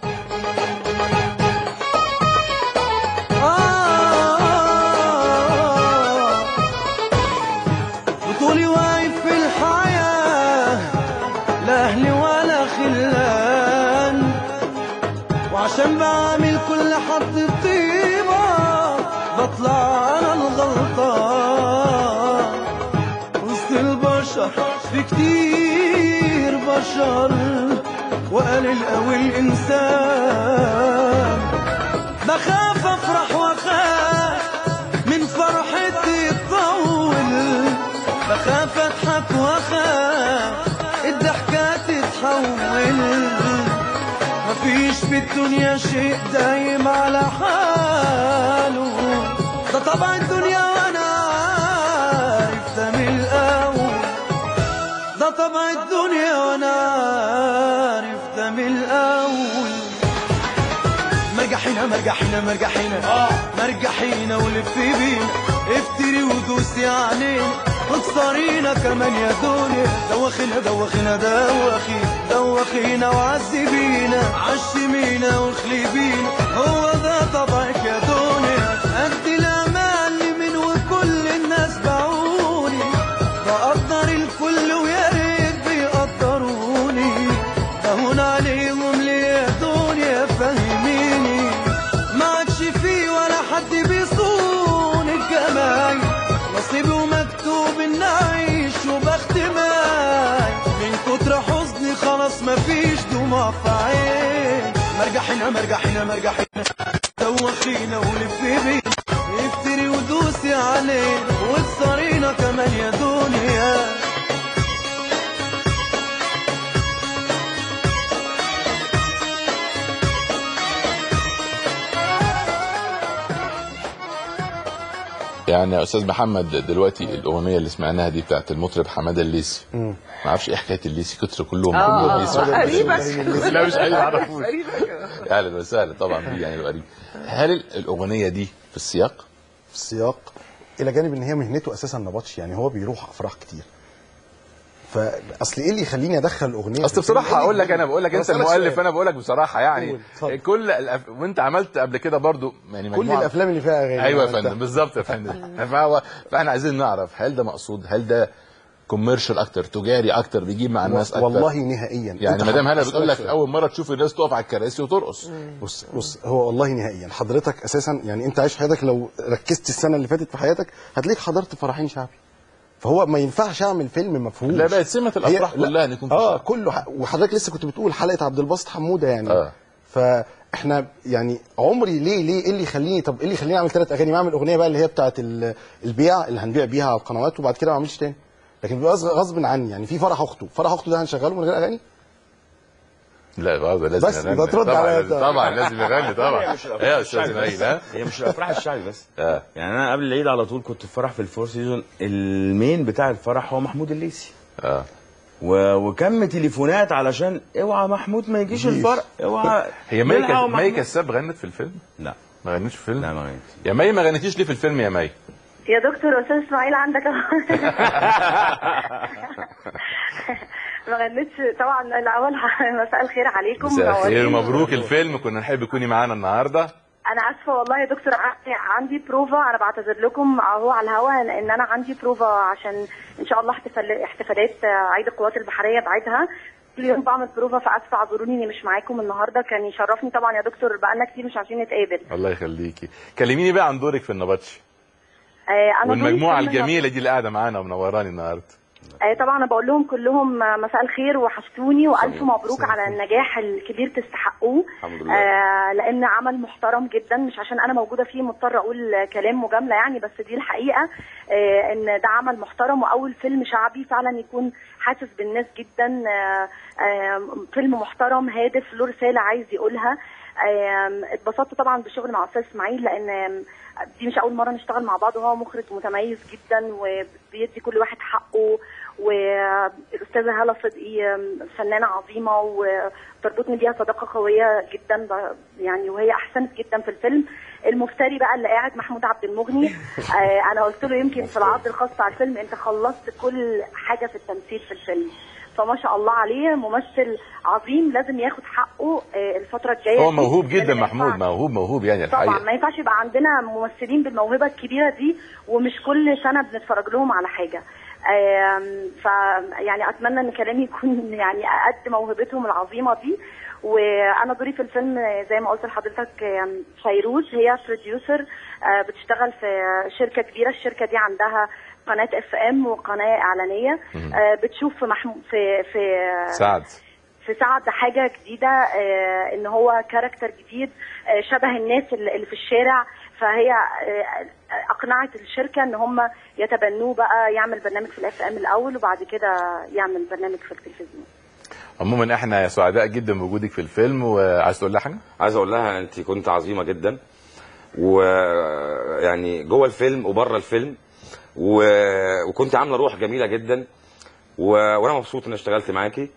بطولي واقف في الحياة لا أهلي ولا خلان وعشان بعمل كل حد طيبة بطلع أنا الغلطان وسط البشر في كتير بشر وقليل قوي الإنسان بخاف أفرح وأخاف من فرحتي تطول بخاف اضحك واخاف الضحكة تتحول مفيش في الدنيا شيء دايم على حاله ده طبع الدنيا وانا عارف ده من الاول ده طبع الدنيا وانا عارف ده من الاول مرجحينا مرجحينا مرجحينا مرجحينا ولف بينا افتري ودوسي علينا واكسرينا كمان يا دنيا دوخينا دوخينا دوخي دوخينا وعذبينا عشمينا واخلبينا هو ده طبعك يا دنيا قد الامال من وكل الناس باعوني بقدر الكل ويا ريت بيقدروني بهون عليهم ليه يا دنيا فهميني ما عادش في ولا حد بيصون الجمايل نصيبي ومكتوب ان اعيش وبخت معاي من كتر حزني خلاص مفيش دموع في عين مرجحينا مرجحينا مرجحينا دوخينا ولف بينا افتري ودوسي علينا واكسرينا كمان يا دنيا يعني يا استاذ محمد دلوقتي الاغنيه اللي سمعناها دي بتاعت المطرب حماده الليثي ما اعرفش ايه حكايه الليثي كتر كلهم كلهم اه الليثي قريبه لا مش قريب معرفوش قريبه كده. اهلا وسهلا طبعا بيه يعني القريب هل ال- الاغنيه دي في السياق في السياق الى جانب ان هي مهنته اساسا نبطش يعني هو بيروح افراح كتير فاصل ايه اللي يخليني ادخل اغنيه اصل بصراحه هقول لك انا بقول لك انت بسألك المؤلف سؤال. انا بقول لك بصراحه يعني قول، اتفضل. كل الأف... وانت عملت قبل كده برضو يعني كل مجموعة- الافلام اللي فيها اغاني ايوه يا عملتها. فندم بالظبط يا فندم فهو فاحنا عايزين نعرف هل ده مقصود هل ده كوميرشال اكتر تجاري اكتر بيجيب مع الناس اكتر والله نهائيا يعني أنت مدام هلا هسألك بتقول لك سؤال. اول مره تشوف الناس تقف على الكراسي وترقص بص بص هو والله نهائيا حضرتك اساسا يعني انت عايش حياتك لو ركزت السنه اللي فاتت في حياتك هتلاقيك حضرت فرحين شعبي فهو ما ينفعش اعمل فيلم مفهوم لا بقت سمه الافراح كلها ان يكون في اه شعب. كله ح... وحضرتك لسه كنت بتقول حلقه عبد الباسط حموده يعني آه. فاحنا يعني عمري ليه ليه ايه اللي يخليني طب ايه اللي يخليني اعمل ثلاث اغاني ما اعمل اغنيه بقى اللي هي بتاعه ال- البيع اللي هنبيع بيها على القنوات وبعد كده ما اعملش تاني لكن بيبقى غصب- غصب عني يعني في فرح اخته فرح اخته ده هنشغله من غير اغاني لا برضه لازم بس يغني. يبقى ترد طبعا عليا لازم أنت. طبعا لازم يغني طبعا هي مش ايه يا الافراح استاذ الشعبي نايل بس ها هي مش الافراح الشعبي بس اه يعني انا قبل العيد على طول كنت في فرح في الفور سيزون المين بتاع الفرح هو محمود الليثي اه و... وكم تليفونات علشان اوعى محمود ما يجيش الفرح اوعى هي مي نلحق كس- محمود. مي كساب غنت في الفيلم لا ما غنتش في الفيلم لا ما غنيت يا مي ما غنتيش ليه في الفيلم يا مي يا دكتور استاذ اسماعيل عندك أهو. ما غنيتش طبعا الاول مساء الخير عليكم مساء الخير منورين. مبروك الفيلم كنا نحب تكوني معانا النهارده انا اسفه والله يا دكتور عندي- عندي بروفا انا بعتذر لكم اهو على الهوا لان انا عندي بروفا عشان ان شاء الله احتفال احتفالات عيد القوات البحريه بعيدها كل يوم بعمل بروفا فاسفه اعذروني اني مش معاكم النهارده كان يشرفني طبعا يا دكتور بقالنا كتير مش عارفين نتقابل الله يخليكي كلميني بقى عن دورك في النبطشي آه، انا دوري والمجموعه فيلم الجميله دي اللي قاعده معانا ومنوراني النهارده آه، طبعا انا بقول لهم كلهم آه، مساء الخير وحشتوني والف مبروك على النجاح الكبير تستحقوه الحمد لله. آه لان عمل محترم جدا مش عشان انا موجوده فيه مضطره اقول آه، كلام مجامله يعني بس دي الحقيقه آه ان ده عمل محترم واول فيلم شعبي فعلا يكون حاسس بالناس جدا آه آه فيلم محترم هادف له رساله عايز يقولها آم، اتبسطت طبعا بالشغل مع استاذ اسماعيل لان آم، دي مش اول مره نشتغل مع بعض وهو مخرج متميز جدا وبيدي كل واحد حقه والاستاذه هاله صدقي آم، فنانه عظيمه وتربطني بيها صداقه قويه جدا ب- يعني وهي احسنت جدا في الفيلم المفتري بقى اللي قاعد محمود عبد المغني آه، انا قلت له يمكن في العرض الخاص على الفيلم انت خلصت كل حاجه في التمثيل في الفيلم فما شاء الله عليه ممثل عظيم لازم ياخد حقه آه، الفتره الجايه هو دي. موهوب جدا لأن ما محمود ينفعش- موهوب موهوب يعني طبعا الحقيقه ما ينفعش يبقى عندنا ممثلين بالموهبه الكبيره دي ومش كل سنه بنتفرج لهم على حاجه آم، ف يعني اتمنى ان كلامي يكون يعني قد موهبتهم العظيمه دي وانا دوري في الفيلم آه، زي ما قلت لحضرتك آم، فيروز هي بروديوسر بتشتغل في شركه كبيره الشركه دي عندها قناه اف ام وقناه اعلانيه آه، بتشوف في محمود في في سعد في سعد حاجه جديده آه، ان هو كاركتر جديد آه، شبه الناس اللي اللي في الشارع فهي آه، اقنعت الشركه ان هم يتبنوه بقى يعمل برنامج في الاف ام الاول وبعد كده يعمل برنامج في التلفزيون عموما احنا سعداء جدا بوجودك في الفيلم وعايز تقول لها حاجه عايز اقول لها انت كنت عظيمه جدا ويعني جوه الفيلم وبره الفيلم و... وكنت عامله روح جميله جدا و... وانا مبسوط اني اشتغلت معاكي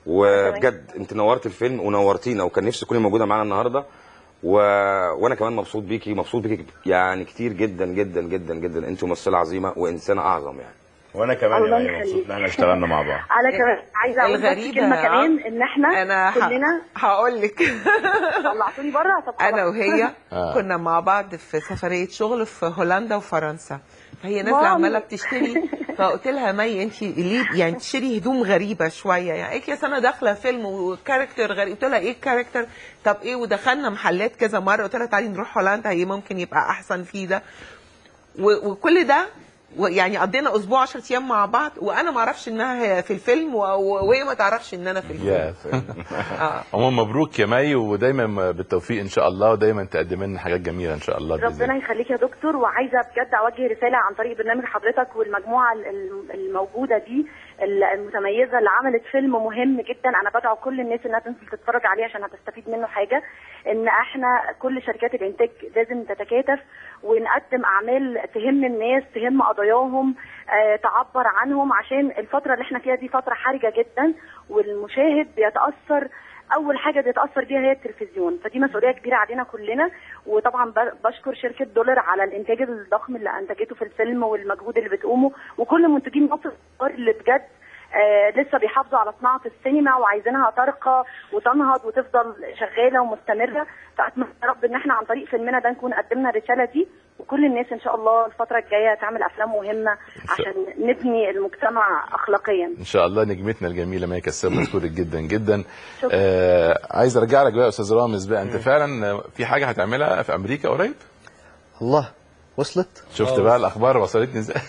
وبجد انت نورت الفيلم ونورتينا وكان نفسي تكوني موجوده معانا النهارده و... وانا كمان مبسوط بيكي مبسوط بيكي يعني كتير جدا جدا جدا جدا انت ممثله عظيمه وانسانه اعظم يعني وانا كمان الله يا مي مبسوط يخليك. ان احنا اشتغلنا مع بعض انا كمان عايزه اقول بس الغريبة كلمه يا كمان ان احنا انا كلنا هقول لك طلعتوني بره طب انا خلاص. وهي آه. كنا مع بعض في سفريه شغل في هولندا وفرنسا فهي نازله ماما. عماله بتشتري فقلت لها مي انت ليه يعني تشتري هدوم غريبه شويه يعني قالت لي أصل انا داخله فيلم وكاركتر غريب قلت لها ايه الكاركتر طب ايه ودخلنا محلات كذا مره قلت لها تعالي نروح هولندا هي ممكن يبقى احسن فيه ده و- وكل ده يعني قضينا اسبوع 10 ايام مع بعض وانا ما اعرفش انها هي في الفيلم و- و- وهي ما تعرفش ان انا في الفيلم يا اه عموما مبروك يا مي ودايما بالتوفيق ان شاء الله ودايما تقدم لنا حاجات جميله ان شاء الله بإذن ربنا الله. يخليك يا دكتور وعايزه بجد اوجه رساله عن طريق برنامج حضرتك والمجموعه ال- ال- الموجوده دي ال- المتميزه اللي عملت فيلم مهم جدا انا بدعو كل الناس انها تنزل تتفرج عليه عشان هتستفيد منه حاجه ان احنا كل شركات الانتاج لازم تتكاتف ونقدم اعمال تهم الناس تهم قضاياهم آه، تعبر عنهم عشان الفتره اللي احنا فيها دي فتره حرجه جدا والمشاهد بيتاثر اول حاجه بيتاثر بيها هي التلفزيون فدي مسؤوليه كبيره علينا كلنا وطبعا ب- بشكر شركه دولار على الانتاج الضخم اللي انتجته في الفيلم والمجهود اللي بتقومه وكل منتجين مصر الكبار اللي بجد آه لسه بيحافظوا على صناعه السينما وعايزينها ترقى وتنهض وتفضل شغاله ومستمره فاتمنى يا رب ان احنا عن طريق فيلمنا ده نكون قدمنا الرساله دي وكل الناس ان شاء الله الفتره الجايه تعمل افلام مهمه عشان نبني المجتمع اخلاقيا ان شاء الله نجمتنا الجميله مي كساب بشكرك جدا جدا شكرا. آه عايز ارجع لك بقى يا استاذ رامز بقى انت فعلا في حاجه هتعملها في امريكا قريب الله وصلت شفت بقى الاخبار وصلتني ازاي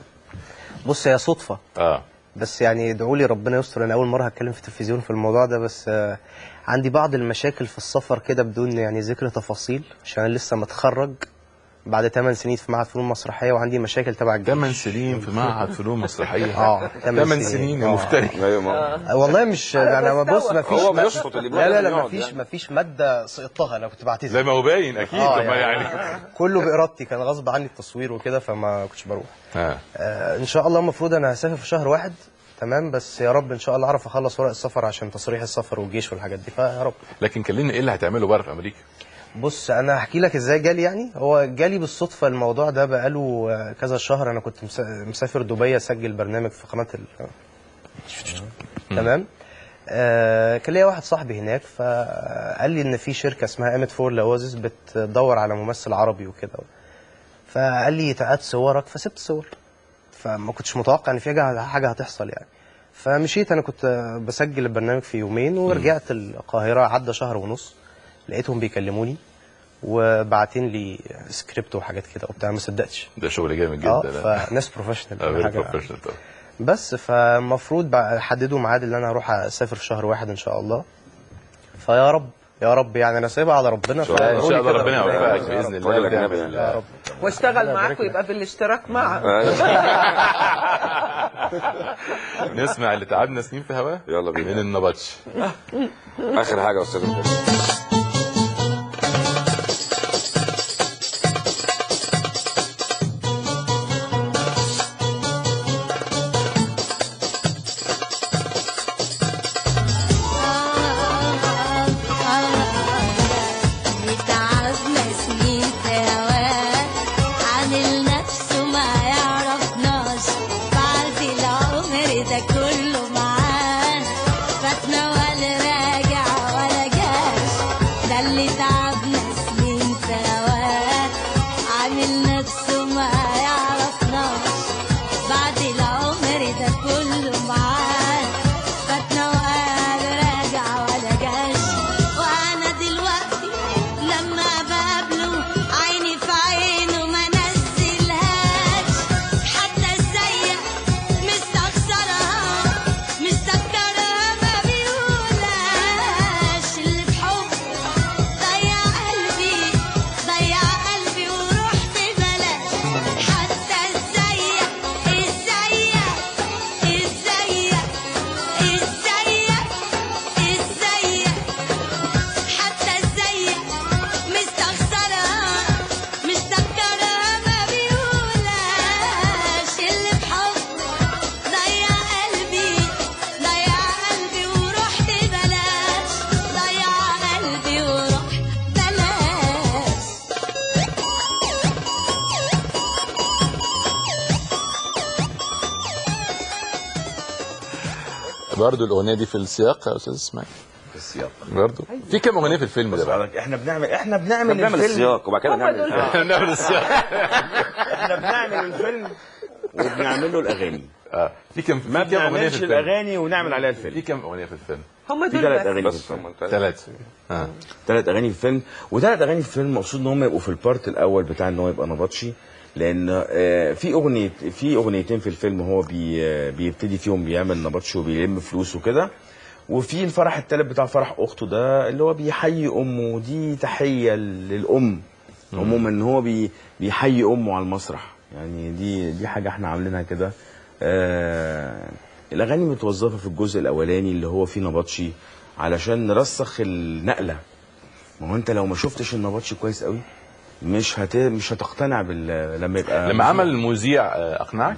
بص هي صدفه اه بس يعني ادعوا لي ربنا يستر انا اول مره هتكلم في التلفزيون في الموضوع ده بس آه، عندي بعض المشاكل في السفر كده بدون يعني ذكر تفاصيل عشان انا لسه متخرج بعد 8 سنين في معهد فنون مسرحيه وعندي مشاكل تبع الجيش 8 سنين في معهد فنون مسرحيه اه 8 سنين يا آه. مفتري ايوه ما- آه، والله مش انا بص ما فيش هو بيشفط اللي لا لا لا بيقعد ما فيش يعني. ما فيش ماده سقطتها انا كنت بعتذر زي ما هو باين اكيد آه، طب ما يعني- يعني كله بارادتي كان غصب عني التصوير وكده فما كنتش بروح آه. آه ان شاء الله المفروض انا هسافر في شهر واحد تمام بس يا رب ان شاء الله اعرف اخلص ورق السفر عشان تصريح السفر والجيش والحاجات دي فيا رب لكن كلمني ايه اللي هتعمله بره في امريكا بص انا هحكي لك ازاي جالي يعني هو جالي بالصدفه الموضوع ده بقاله آه، كذا شهر انا كنت مسا- مسافر دبي اسجل برنامج في قناه ال... تمام آه كان ليا واحد صاحبي هناك فقال لي ان في شركه اسمها امت فور لوازز بتدور على ممثل عربي وكده فقال لي تعاد صورك فسبت صور فما كنتش متوقع ان في حاجه حاجه هتحصل يعني فمشيت انا كنت بسجل البرنامج في يومين ورجعت القاهره عدى شهر ونص لقيتهم بيكلموني وبعتين لي سكريبت وحاجات كده وبتاع ما صدقتش ده شغل جامد جدا اه فناس بروفيشنال فيري بروفيشنال طبعا بس فالمفروض بقى حددوا ميعاد اللي انا هروح اسافر في شهر واحد ان شاء الله فيا رب يا رب يعني انا سايبها على ربنا ان شاء الله فقولي كده ربنا ربنا يوفقك يا باذن رب. الله فضلك يا وتعمل- نبي. يا رب واشتغل معاك ويبقى بالاشتراك معك نسمع اللي تعبنا سنين في هواه يلا بينا. من النبطش اخر حاجه يا استاذ الفل. تعبنا سنين سوا عامل نفسه ما يعرفناش بعد العمر ده كله معاه فاتنا ولا راجع ولا جاش ده اللي تعبنا سنين سوا عامل نفسه ما يعرفناش بعد العمر ده كله معاه فاتنا ولا راجع ولا جاش وانا دلوقتي لما بقابله عيني في عينه ما نزلهاش حتى السيء مستخسرها مستكترها ما بيقولهاش اللي بحب ضيع قلبي ضيع قلبي ورحت بلاش حتى السيء السيء السيء السيء السيء حتى السيء مستخسرها مستكترها ما بيقولهاش اللي بحب ضيع قلبي ضيع قلبي ورحت بلاش ضيع قلبي ورحت بلاش برضه الاغنيه دي في السياق يا استاذ اسماعيل في السياق برضه في كام اغنيه في الفيلم ده بقى حضرتك احنا بنعمل احنا بنعمل احنا بنعمل الفيلم السياق وبعد كده هم بنعمل دول الفيلم. نعمل السياق احنا بنعمل الفيلم وبنعمل له الاغاني اه في كام ما في كام اغنيه في بنعملش الفيلم الاغاني ونعمل عليها في الفيلم كام اغنيه في الفيلم هم في دول ثلاث بس اغاني في بس الفيلم هم ثلاثة. ثلاثه اه ثلاث اغاني في الفيلم وثلاث اغاني في الفيلم مقصود ان هم يبقوا في البارت الاول بتاع ان هو يبقى نبطشي لان آه، في اغنيه في اغنيتين في الفيلم هو بي آه، بيبتدي فيهم بيعمل نبطشي وبيلم فلوس وكده وفي الفرح التالت بتاع فرح اخته ده اللي هو بيحيي امه دي تحيه للام عموما ان هو بي بيحيي امه على المسرح يعني دي دي حاجه احنا عاملينها كده آه الاغاني متوظفه في الجزء الاولاني اللي هو فيه نبطشي علشان نرسخ النقله ما هو انت لو ما شفتش النبطشي كويس قوي مش هت... مش هتقتنع بال لما يبقى لما عمل المذيع آه، اقنعك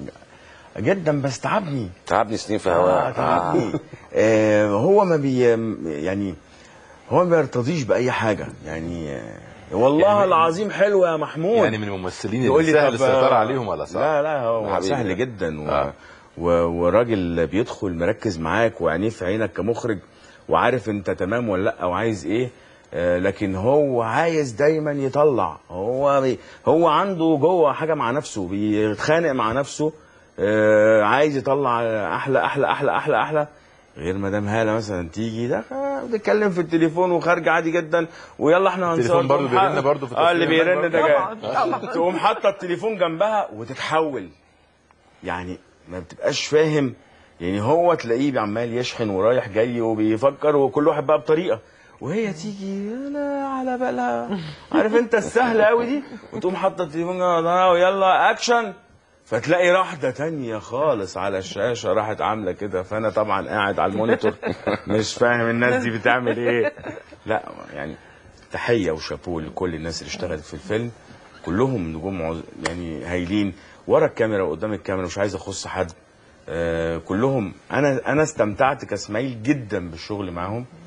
جدا بس تعبني تعبني سنين في آه هواه تعبني آه هو ما بي يعني هو ما بيرتضيش باي حاجه يعني آه والله يعني- العظيم حلو يا محمود يعني من الممثلين يقول اللي لي سهل طب- السيطره عليهم ولا صعب لا لا هو حبيبي. سهل جدا و... آه. و... وراجل بيدخل مركز معاك وعينيه في عينك كمخرج وعارف انت تمام ولا لا وعايز ايه آه، لكن هو عايز دايما يطلع هو بي... هو عنده جوه حاجه مع نفسه بيتخانق مع نفسه آه، عايز يطلع احلى احلى احلى احلى احلى غير مدام هاله مثلا تيجي ده آه، بتتكلم في التليفون وخارجه عادي جدا ويلا احنا هنصور التليفون برضه تقوم بيرن حاطط- برضه في اه اللي التصوير بيرن ده طبعا جاي طبعا تقوم حاطه التليفون جنبها وتتحول يعني ما بتبقاش فاهم يعني هو تلاقيه عمال يشحن ورايح جاي وبيفكر وكل واحد بقى بطريقه وهي تيجي لا على بالها عارف انت السهله قوي دي وتقوم حاطه التليفون جنبها ويلا اكشن فتلاقي واحده تانية خالص على الشاشه راحت عامله كده فانا طبعا قاعد على المونيتور مش فاهم الناس دي بتعمل ايه لا يعني تحيه وشابوه لكل الناس اللي اشتغلت في الفيلم كلهم نجوم عظ- يعني هايلين ورا الكاميرا وقدام الكاميرا مش عايز اخص حد آه كلهم انا انا استمتعت كاسماعيل جدا بالشغل معاهم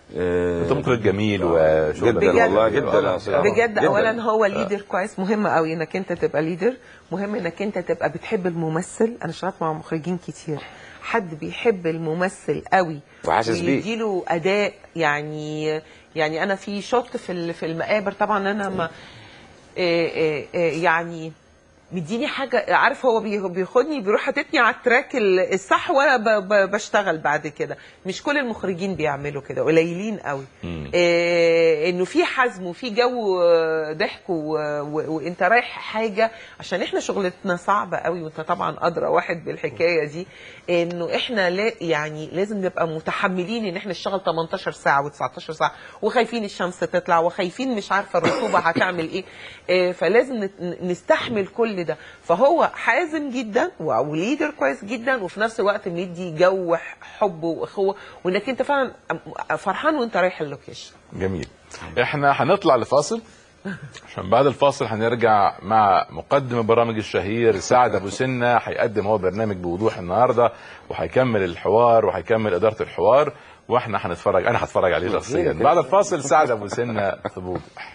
آه، انت مخرج جميل وشغل جدا بجد. والله جدا يا أستاذ. بجد جداً. اولا هو ليدر كويس مهم قوي انك انت تبقى ليدر مهم انك انت تبقى بتحب الممثل انا اشتغلت مع مخرجين كتير حد بيحب الممثل قوي وحاسس بيه. ويديله اداء يعني يعني انا في شوت في ال- في المقابر طبعا انا ما إيه إيه إيه يعني مديني حاجه عارف هو بي- بياخدني بيروح حاططني على التراك ال- الصح وانا ب- ب- بشتغل بعد كده مش كل المخرجين بيعملوا كده قليلين قوي إيه انه في حزم وفي جو آه، ضحك و- و- وانت رايح حاجه عشان احنا شغلتنا صعبه قوي وانت طبعا ادرى واحد بالحكايه دي انه احنا لا يعني لازم نبقى متحملين ان احنا نشتغل 18 ساعه و19 ساعه وخايفين الشمس تطلع وخايفين مش عارفه الرطوبه هتعمل ايه إيه، فلازم نت- نستحمل كل ده فهو حازم جدا و- وليدر كويس جدا وفي نفس الوقت مدي جو ح- حب واخوه وانك انت فعلا فرحان وانت رايح اللوكيشن جميل احنا هنطلع لفاصل عشان بعد الفاصل هنرجع مع مقدم البرامج الشهير سعد ابو سنه هيقدم هو برنامج بوضوح النهارده وهيكمل الحوار وهيكمل اداره الحوار واحنا هنتفرج انا هتفرج عليه شخصيا بعد الفاصل سعد ابو سنه في بوضوح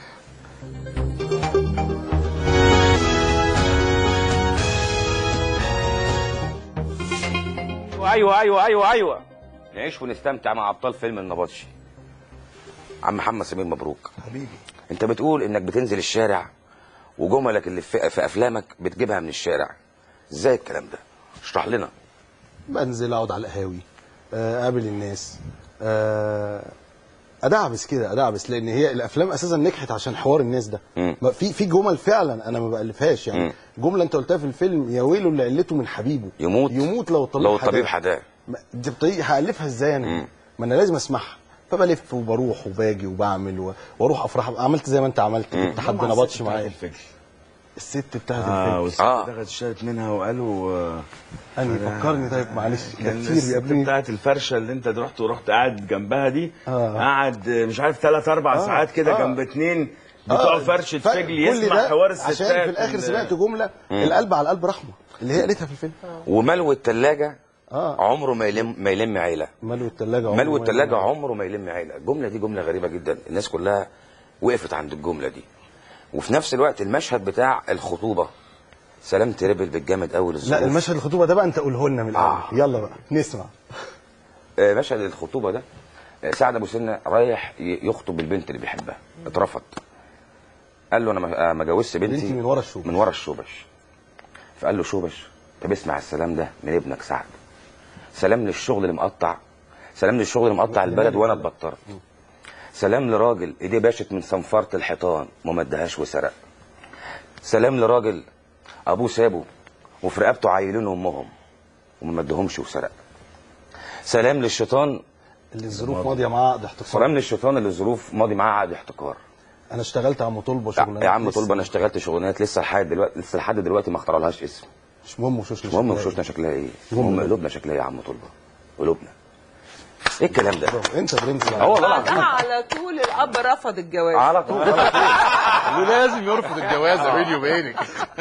ايوه ايوه ايوه ايوه نعيش ونستمتع مع ابطال فيلم النبطشي عم محمد سمير مبروك حبيبي انت بتقول انك بتنزل الشارع وجملك اللي في, في افلامك بتجيبها من الشارع ازاي الكلام ده اشرح لنا بنزل اقعد على القهاوي آه، اقابل الناس آه، ادعبس كده ادعبس لان هي الافلام اساسا نجحت عشان حوار الناس ده مم. ما في في جمل فعلا انا ما بالفهاش يعني مم. جمله انت قلتها في الفيلم يا ويله اللي علته من حبيبه يموت يموت لو الطبيب لو الطبيب حداه. حداه ما- دي بطريقه هالفها ازاي انا مم. ما انا لازم اسمعها فبلف وبروح وباجي وبعمل و... واروح افراح عملت زي ما انت عملت مم. كنت حد نبطش معايا الست بتاعت اه الفيلم والست آه. دخلت اشترت منها وقالوا آه، اني أنا- فكرني طيب معلش ده كان كتير الست بيقابلوني بتاعت الفرشه اللي انت رحت ورحت قاعد جنبها دي آه. قعد آه، مش عارف ثلاث اربع آه. ساعات كده آه. جنب اتنين بتوع آه، فرشه ف- فجل كل يسمع ده حوار الستات عشان في الاخر ال- سمعت جمله القلب على القلب رحمه اللي هي قالتها في الفيلم وملو التلاجة اه عمره ما يلم ما يلم عيله ملو الثلاجه ملو التلاجة عمره ما يلم عيله الجمله دي جمله غريبه جدا الناس كلها وقفت عند الجمله دي وفي نفس الوقت المشهد بتاع الخطوبه سلام تربل بالجامد قوي للظروف لا المشهد الخطوبه ده بقى انت قوله لنا من الاول آه. يلا بقى نسمع آه، مشهد الخطوبه ده آه، سعد ابو سنه رايح ي- يخطب البنت اللي بيحبها اترفض قال له انا ما- آه، ما جوزت بنتي بنتي من ورا الشوبش. من ورا الشوبش فقال له شوبش طب اسمع السلام ده من ابنك سعد سلام للشغل اللي مقطع سلام للشغل اللي مقطع البلد وانا اتبطرت سلام لراجل ايديه باشت من صنفرة الحيطان وما ادهاش وسرق سلام لراجل ابوه سابه وفي رقبته عيلين امهم وما مدهمش وسرق سلام للشيطان اللي الظروف ماضيه معاه عقد احتكار سلام للشيطان اللي الظروف ماضي معاه عقد احتكار انا اشتغلت عم طلبه شغلانه يا عم طلبه انا اشتغلت شغلانات لسه لحد دلوقتي لسه لحد دلوقتي ما اخترعلهاش اسم مش مهم وشوشنا مش مهم شكلها وشوشنا شكلها ايه المهم المهم قلوبنا. قلوبنا شكلها ايه يا عم طلبه قلوبنا ايه الكلام ده إيه. انت برنس اه والله بعدها العظيم على طول الاب رفض الجواز على طول ولازم يرفض الجواز بيني وبينك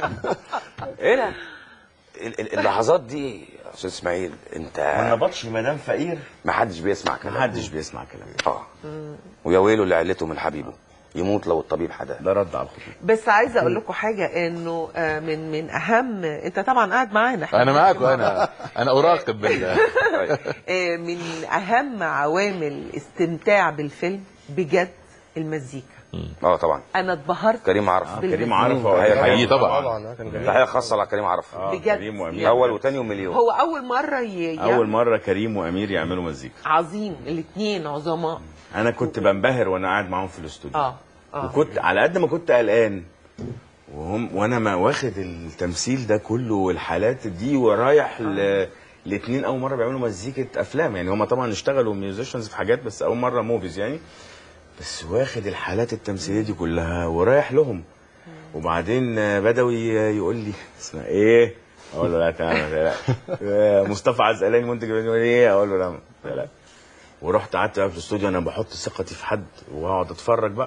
ايه ده ال- ال- اللحظات دي يا استاذ اسماعيل ما انت نبطش ما دام فقير ما حدش بيسمع كلام ما حدش بيسمع كلام اه ويا ويله اللي علته من حبيبه يموت لو الطبيب حداه ده رد على الخطوبه بس عايزه اقول لكم حاجه انه آه، من من اهم انت طبعا قاعد معانا إحنا انا بنحكي معاك مع وانا انا اراقب بال آه، من اهم عوامل استمتاع بالفيلم بجد المزيكا اه طبعا انا اتبهرت كريم عرفه بالمزيكا. كريم عرفه حقيقي حقيقي طبعا طبعا كان جميل تحيه خاصه على كريم عرفه آه، بجد. كريم وامير يعني- اول وتاني ومليون هو اول مره ي... اول يعمل مره كريم وامير يعملوا مزيكا عظيم الاثنين عظماء انا كنت بنبهر وانا قاعد معاهم في الاستوديو اه اه وكنت على قد ما كنت قلقان وهم وانا ما واخد التمثيل ده كله والحالات دي ورايح ل الاثنين اول مره بيعملوا مزيكه افلام يعني هم طبعا اشتغلوا ميوزيشنز في حاجات بس اول مره موفيز يعني بس واخد الحالات التمثيليه دي كلها ورايح لهم وبعدين بدوي يقول لي اسمها ايه اقول له لا تمام لا لا. مصطفى عزقلاني منتج يقول لي ايه اقول له لا لا لا ورحت قعدت بقى في الاستوديو انا بحط ثقتي في حد واقعد اتفرج بقى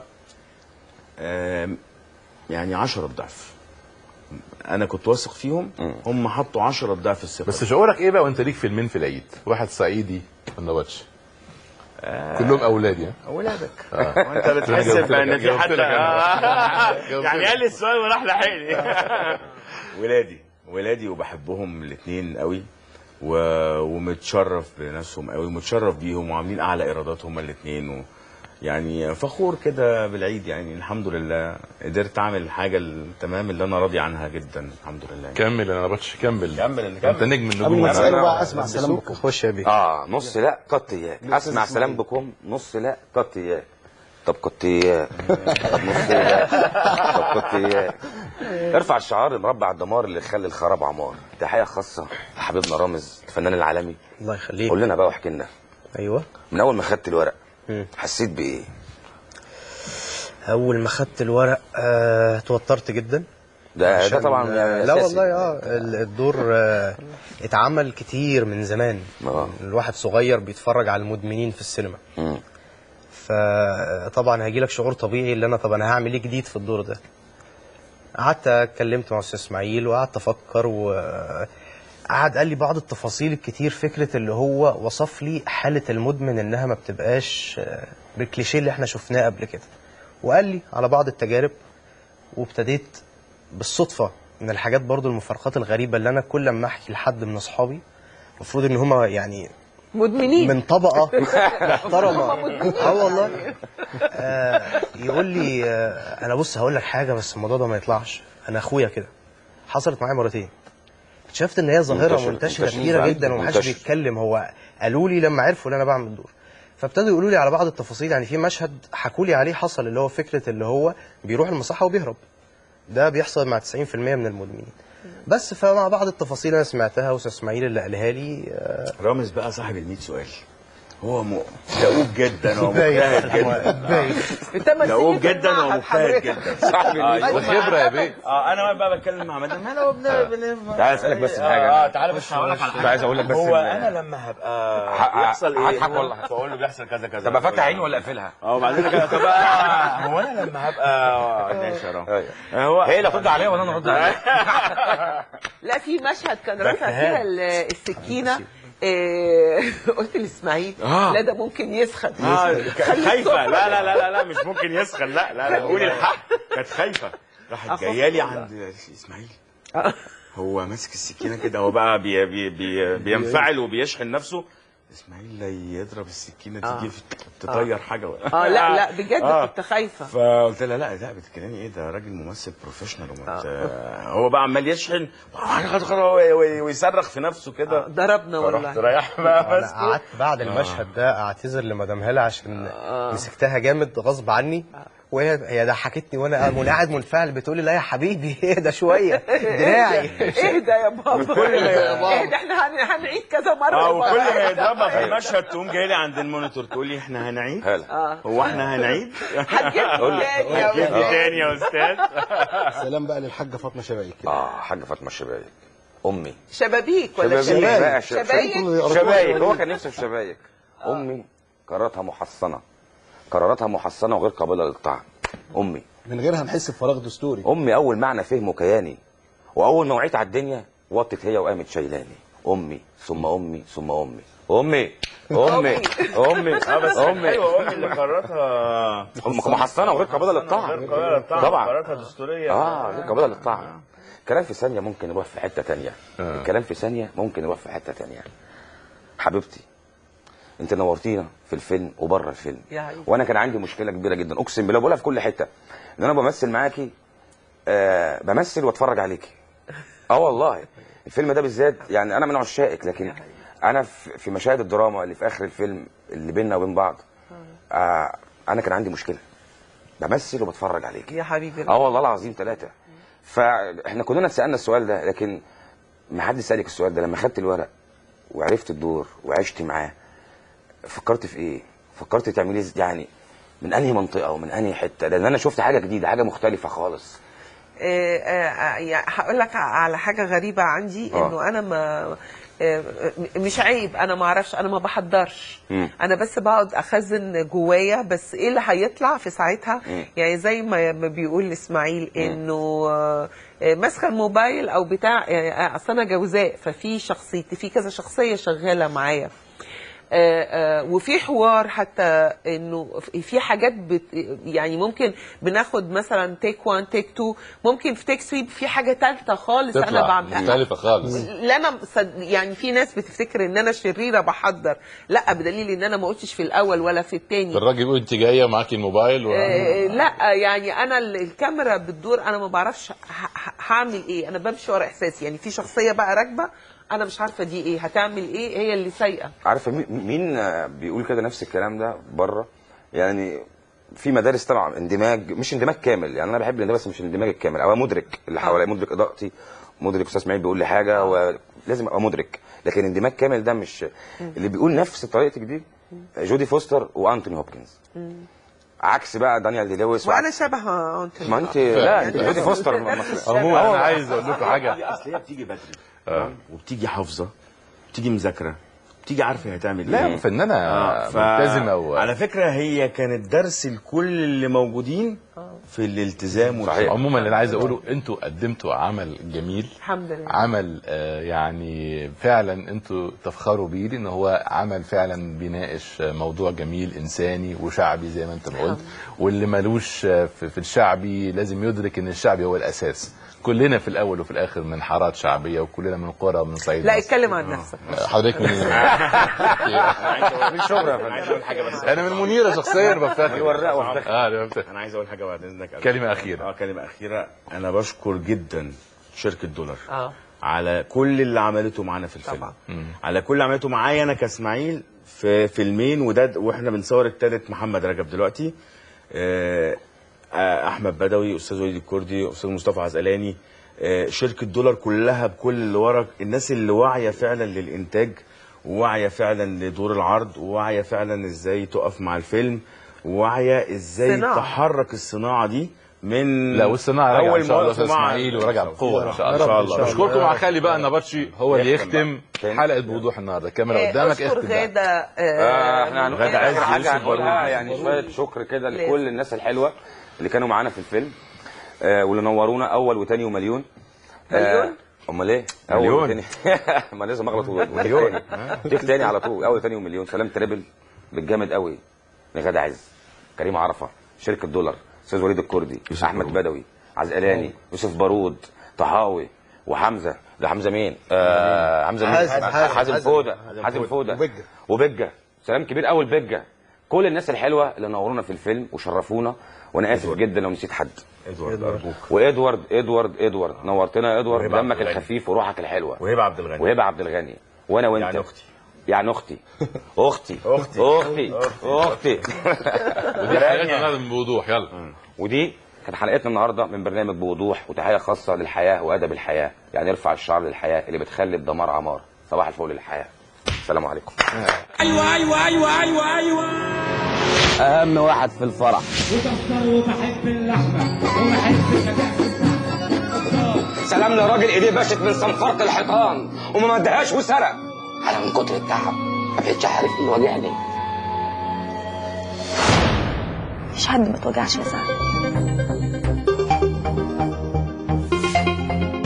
آم، يعني 10 ضعف انا كنت واثق فيهم هم حطوا 10 ضعف الثقه بس شعورك ايه بقى وانت ليك فيلمين في العيد واحد صعيدي والنبطش كلهم اولادي ها؟ اولادك وانت بتحسب ان في جاوبت حد لك أنا. آه. جاوبت يعني لك. قال لي السؤال وراح لحقني ولادي ولادي وبحبهم الاثنين قوي و... ومتشرف بنفسهم قوي ومتشرف بيهم وعاملين اعلى ايرادات هما الاثنين و... يعني فخور كده بالعيد يعني الحمد لله قدرت اعمل الحاجه التمام اللي انا راضي عنها جدا الحمد لله كمل انا بطش كمل كمل انت نجم قبل النجوم ما أنا- تساله بقى اسمع سلام بكم خش يا بيه اه نص لا قط اياك اسمع إسماعيل. سلام بكم نص لا قط اياك طب قط اياك طب نص لا طب قط اياك ارفع الشعار المربع الدمار اللي يخلي الخراب عمار تحيه خاصه لحبيبنا رامز الفنان العالمي الله يخليك قول لنا بقى واحكي لنا ايوه من اول ما خدت الورق مم. حسيت بايه اول ما خدت الورق آه، توترت جدا ده ده عشان- طبعا لا أساسي. والله اه ال- الدور آه، اتعمل كتير من زمان آه. الواحد صغير بيتفرج على المدمنين في السينما مم. فطبعا هيجي لك شعور طبيعي اللي انا طب انا هعمل ايه جديد في الدور ده قعدت اتكلمت مع استاذ اسماعيل وقعدت افكر وقعد قال لي بعض التفاصيل الكتير فكره اللي هو وصف لي حاله المدمن انها ما بتبقاش آه، بالكليشيه اللي احنا شفناه قبل كده وقال لي على بعض التجارب وابتديت بالصدفه من الحاجات برضو المفارقات الغريبه اللي انا كل ما احكي لحد من اصحابي المفروض ان هما يعني مدمنين من طبقه محترمه اه والله آه يقول لي آه انا بص هقول لك حاجه بس الموضوع ده ما يطلعش انا اخويا كده حصلت معايا مرتين اكتشفت ان هي ظاهره منتشر- منتشره منتشر كتيره فعلا، جدا ومحدش منتشر. بيتكلم هو قالوا لي لما عرفوا ان انا بعمل دور فابتدوا يقولوا لي على بعض التفاصيل يعني في مشهد حكوا لي عليه حصل اللي هو فكره اللي هو بيروح المصحه وبيهرب ده بيحصل مع 90% من المدمنين بس فمع بعض التفاصيل انا سمعتها واستاذ اسماعيل اللي قالها لي آه، رامز بقى صاحب ال 100 سؤال هو م... دؤوب جدا ومجتهد جدا انت ما دؤوب تيجي جدا تسمع ومجتهد حضرتك. جدا صاحب آه، وخبره يا بيه اه انا بقى بتكلم مع مدام هلا وبن بن تعال أسألك بس في حاجة. اه تعالى بس هقول لك على كنت عايز أقول لك بس هو إن- انا لما هبقى ح- بيحصل ايه هضحك والله. فاقول له بيحصل كذا كذا طب افتح عيني ولا اقفلها؟ اه وبعدين كده طب آه، هو انا لما هبقى ماشي يا رامز. أيوة. هو هي اللي هترد عليا ولا انا ارد عليها؟ لا في مشهد كان رافع بكهان. فيها ال- السكينه إيه، قلت لاسماعيل آه. لا ده ممكن يسخن اه ك- خلي خايفه السفرة. لا لا لا لا لا مش ممكن يسخن لا لا لا قولي الحق كانت خايفه راحت جايه لي عند اسماعيل هو ماسك السكينه كده هو بقى بي بي بي بينفعل وبيشحن نفسه اسماعيل لا يضرب السكينه تيجي في- تطير حاجه اه لا لا بجد آه. كنت خايفه فقلت لها لا لا بتتكلمي ايه ده راجل ممثل بروفيشنال وما ت- هو بقى عمال يشحن وي- وي- ويصرخ في نفسه كده ضربنا فرحت والله رايح بقى انا ماسكه قعدت بعد المشهد ده اعتذر لمدام هاله عشان مسكتها جامد غصب عني وهي هي ضحكتني وانا وانا قاعد منفعل بتقولي لا يا حبيبي اهدى شويه دراعي اهدى يا بابا كل ما يا بابا. اهدى احنا هن- هنعيد كذا مره اه يا وكل بابا. ما يضربها في المشهد تقوم جاي لي عند المونيتور تقول لي احنا هنعيد هلا هو احنا هنعيد هتجيبني تاني يا هتجيب لي ولاد. تاني يا استاذ سلام بقى للحاجه فاطمه شبايك كده اه حاجه فاطمه الشبايك امي شبابيك ولا شبابيك شبايك بقى ش- شبايك شبايك هو كان نفسه في شبايك امي قراراتها محصنه قراراتها محصنه وغير قابله للطعن امي من غيرها نحس بفراغ دستوري امي اول معنى فهمه كياني واول ما وعيت على الدنيا وطت هي وقامت شايلاني امي ثم امي ثم امي امي امي امي اه بس امي ايوه امي اللي قراراتها أم- محصنه وغير قابله للطعن غير قابله للطعن طبعا قراراتها دستوريه اه غير قابله للطعن الكلام في ثانيه ممكن يروح في حته تانية الكلام في ثانيه ممكن يروح في حته تانية حبيبتي انت نورتينا في الفيلم وبره الفيلم يا عيني. وانا كان عندي مشكله كبيره جدا اقسم بالله بقولها في كل حته ان انا بمثل معاكي آه بمثل واتفرج عليكي اه والله الفيلم ده بالذات يعني انا من عشاقك لكن انا في في مشاهد الدراما اللي في اخر الفيلم اللي بيننا وبين بعض آه انا كان عندي مشكله بمثل وبتفرج عليكي يا حبيبي اه والله العظيم ثلاثة فاحنا كلنا اتسالنا السؤال ده لكن ما حد سالك السؤال ده لما خدت الورق وعرفت الدور وعشت معاه فكرت في ايه؟ فكرت تعملي إز- يعني من انهي منطقه ومن انهي حته لان انا شفت حاجه جديده حاجه مختلفه خالص آه، آه، يعني هقول لك على حاجه غريبه عندي آه. انه انا ما آه، مش عيب انا ما اعرفش انا ما بحضرش مم. انا بس بقعد اخزن جوايا بس ايه اللي هيطلع في ساعتها مم. يعني زي ما ما بيقول اسماعيل انه آه، آه، ماسكه الموبايل او بتاع يعني اصل انا جوزاء ففي شخصيتي في كذا شخصيه شغاله معايا آه، آه، وفي حوار حتى انه في حاجات بت يعني ممكن بناخد مثلا تيك 1 تيك 2 ممكن في تيك 3 في حاجه ثالثه خالص انا تطلع بعملها مختلفه خالص لا انا صد... يعني في ناس بتفتكر ان انا شريره بحضر لا بدليل ان انا ما قلتش في الاول ولا في الثاني الراجل يقول انت جايه ومعاكي الموبايل و... آه، لا يعني انا ال- الكاميرا بتدور انا ما بعرفش ه- ه- هعمل ايه انا بمشي ورا احساسي يعني في شخصيه بقى راكبه انا مش عارفه دي ايه هتعمل ايه هي اللي سايقه عارفه مين- مين آه، بيقول كده نفس الكلام ده بره يعني في مدارس طبعا اندماج مش اندماج كامل يعني انا بحب الاندماج بس مش الاندماج الكامل ابقى مدرك اللي حواليا مدرك اضاءتي مدرك استاذ اسماعيل بيقول لي حاجه ولازم ابقى مدرك لكن اندماج كامل ده مش اللي بيقول نفس طريقتك دي جودي فوستر وانتوني هوبكنز عكس بقى دانيال دي لويس وانا شبه أنتوني. ما انت لا انت جودي فوستر ما- ما- عموما انا عايز اقول لكم حاجه اصل هي بتيجي بدري تمام؟ وبتيجي حافظه بتيجي مذاكره بتيجي عارفه هي هتعمل لا ايه فنانه آه، ف- ملتزمه و... على فكره هي كانت درس لكل اللي موجودين في الالتزام صحيح. عموما اللي انا عايز اقوله انتوا قدمتوا عمل جميل الحمد لله عمل آه، يعني فعلا انتوا تفخروا بيه لان هو عمل فعلا بيناقش آه، موضوع جميل انساني وشعبي زي ما انت ما قلت واللي ملوش آه، في في الشعبي لازم يدرك ان الشعبي هو الاساس كلنا في الاول وفي الاخر من حارات شعبيه وكلنا من قرى ومن صعيد لا مصر. اتكلم عن نفسك آه، حضرتك من في شغل يا فندم عايز اقول حاجه بس انا من منيره شخصيا بفتخر يورق وافتخر. اه أنا بفتخر. انا عايز اقول حاجه بعد اذنك كلمة أخيرة. اه كلمه اخيره انا بشكر جدا شركه دولار اه على كل اللي عملته معانا في الفيلم طبعا. على كل اللي عملته معايا انا كاسماعيل في فيلمين وده واحنا بنصور التالت محمد رجب دلوقتي آه، آه، احمد بدوي استاذ وليد الكردي استاذ مصطفى عزقلاني آه، شركه دولار كلها بكل اللي ورا الناس اللي واعيه فعلا للانتاج وواعيه فعلا لدور العرض وواعيه فعلا ازاي تقف مع الفيلم وواعيه ازاي صناعة. تحرك الصناعه دي من لا والصناعه راجعه أول ان شاء الله ما استاذ وقفوا مع- اسماعيل وراجع بقوه ان شاء ان الله شاء الله بشكركم مع خالي بقى النبطشي هو اللي يختم يختم حلقه بوضوح النهارده الكاميرا آه، قدامك اشكر اختم بقى. غاده آه احنا هنقول غادة عز اخر حاجه يوسف هنقولها برود. يعني شويه شكر كده لازم. لكل الناس الحلوه اللي كانوا معانا في الفيلم آه واللي نورونا اول وتاني ومليون مليون؟ امال ايه؟ اول مليون. وتاني ما لازم اغلط وتيك تاني تيك تاني على طول اول وتاني ومليون سلام تريبل بالجامد قوي لغادة عز كريم عرفه شركه دولار استاذ وليد الكردي يوسف احمد بارود. بدوي عزقلاني يوسف بارود طهاوي وحمزه ده حمزه مين؟ آه حمزه مين؟ حازم، حازم، حازم حازم. فوده حازم فوده وبجة. وبجه سلام كبير قوي لبجه كل الناس الحلوه اللي نورونا في الفيلم وشرفونا وانا اسف جدا لو نسيت حد ادوارد ارجوك وادوارد ادوارد ادوارد نورتنا يا ادوارد وهبة عبد دمك الغني. الخفيف وروحك الحلوه وهبه عبد الغني وهبه عبد الغني وانا وانت يعني اختي يعني اختي اختي أختي. اختي اختي ودي حلقتنا النهارده من بوضوح يلا ودي كانت حلقتنا النهارده من برنامج بوضوح وتحيه خاصه للحياه وادب الحياه يعني ارفع الشعر للحياه اللي بتخلي الدمار عمار صباح الفل للحياه السلام عليكم ايوه ايوه ايوه ايوه ايوه اهم واحد في الفرح وبفطر وبحب اللحمه وبحب النجاح سلام لراجل ايديه باشت من صنفره الحيطان وما مدهاش وسرق انا من كتر التعب ما بقتش عارف ايه واجعني مش حد ما توجعش يا سعد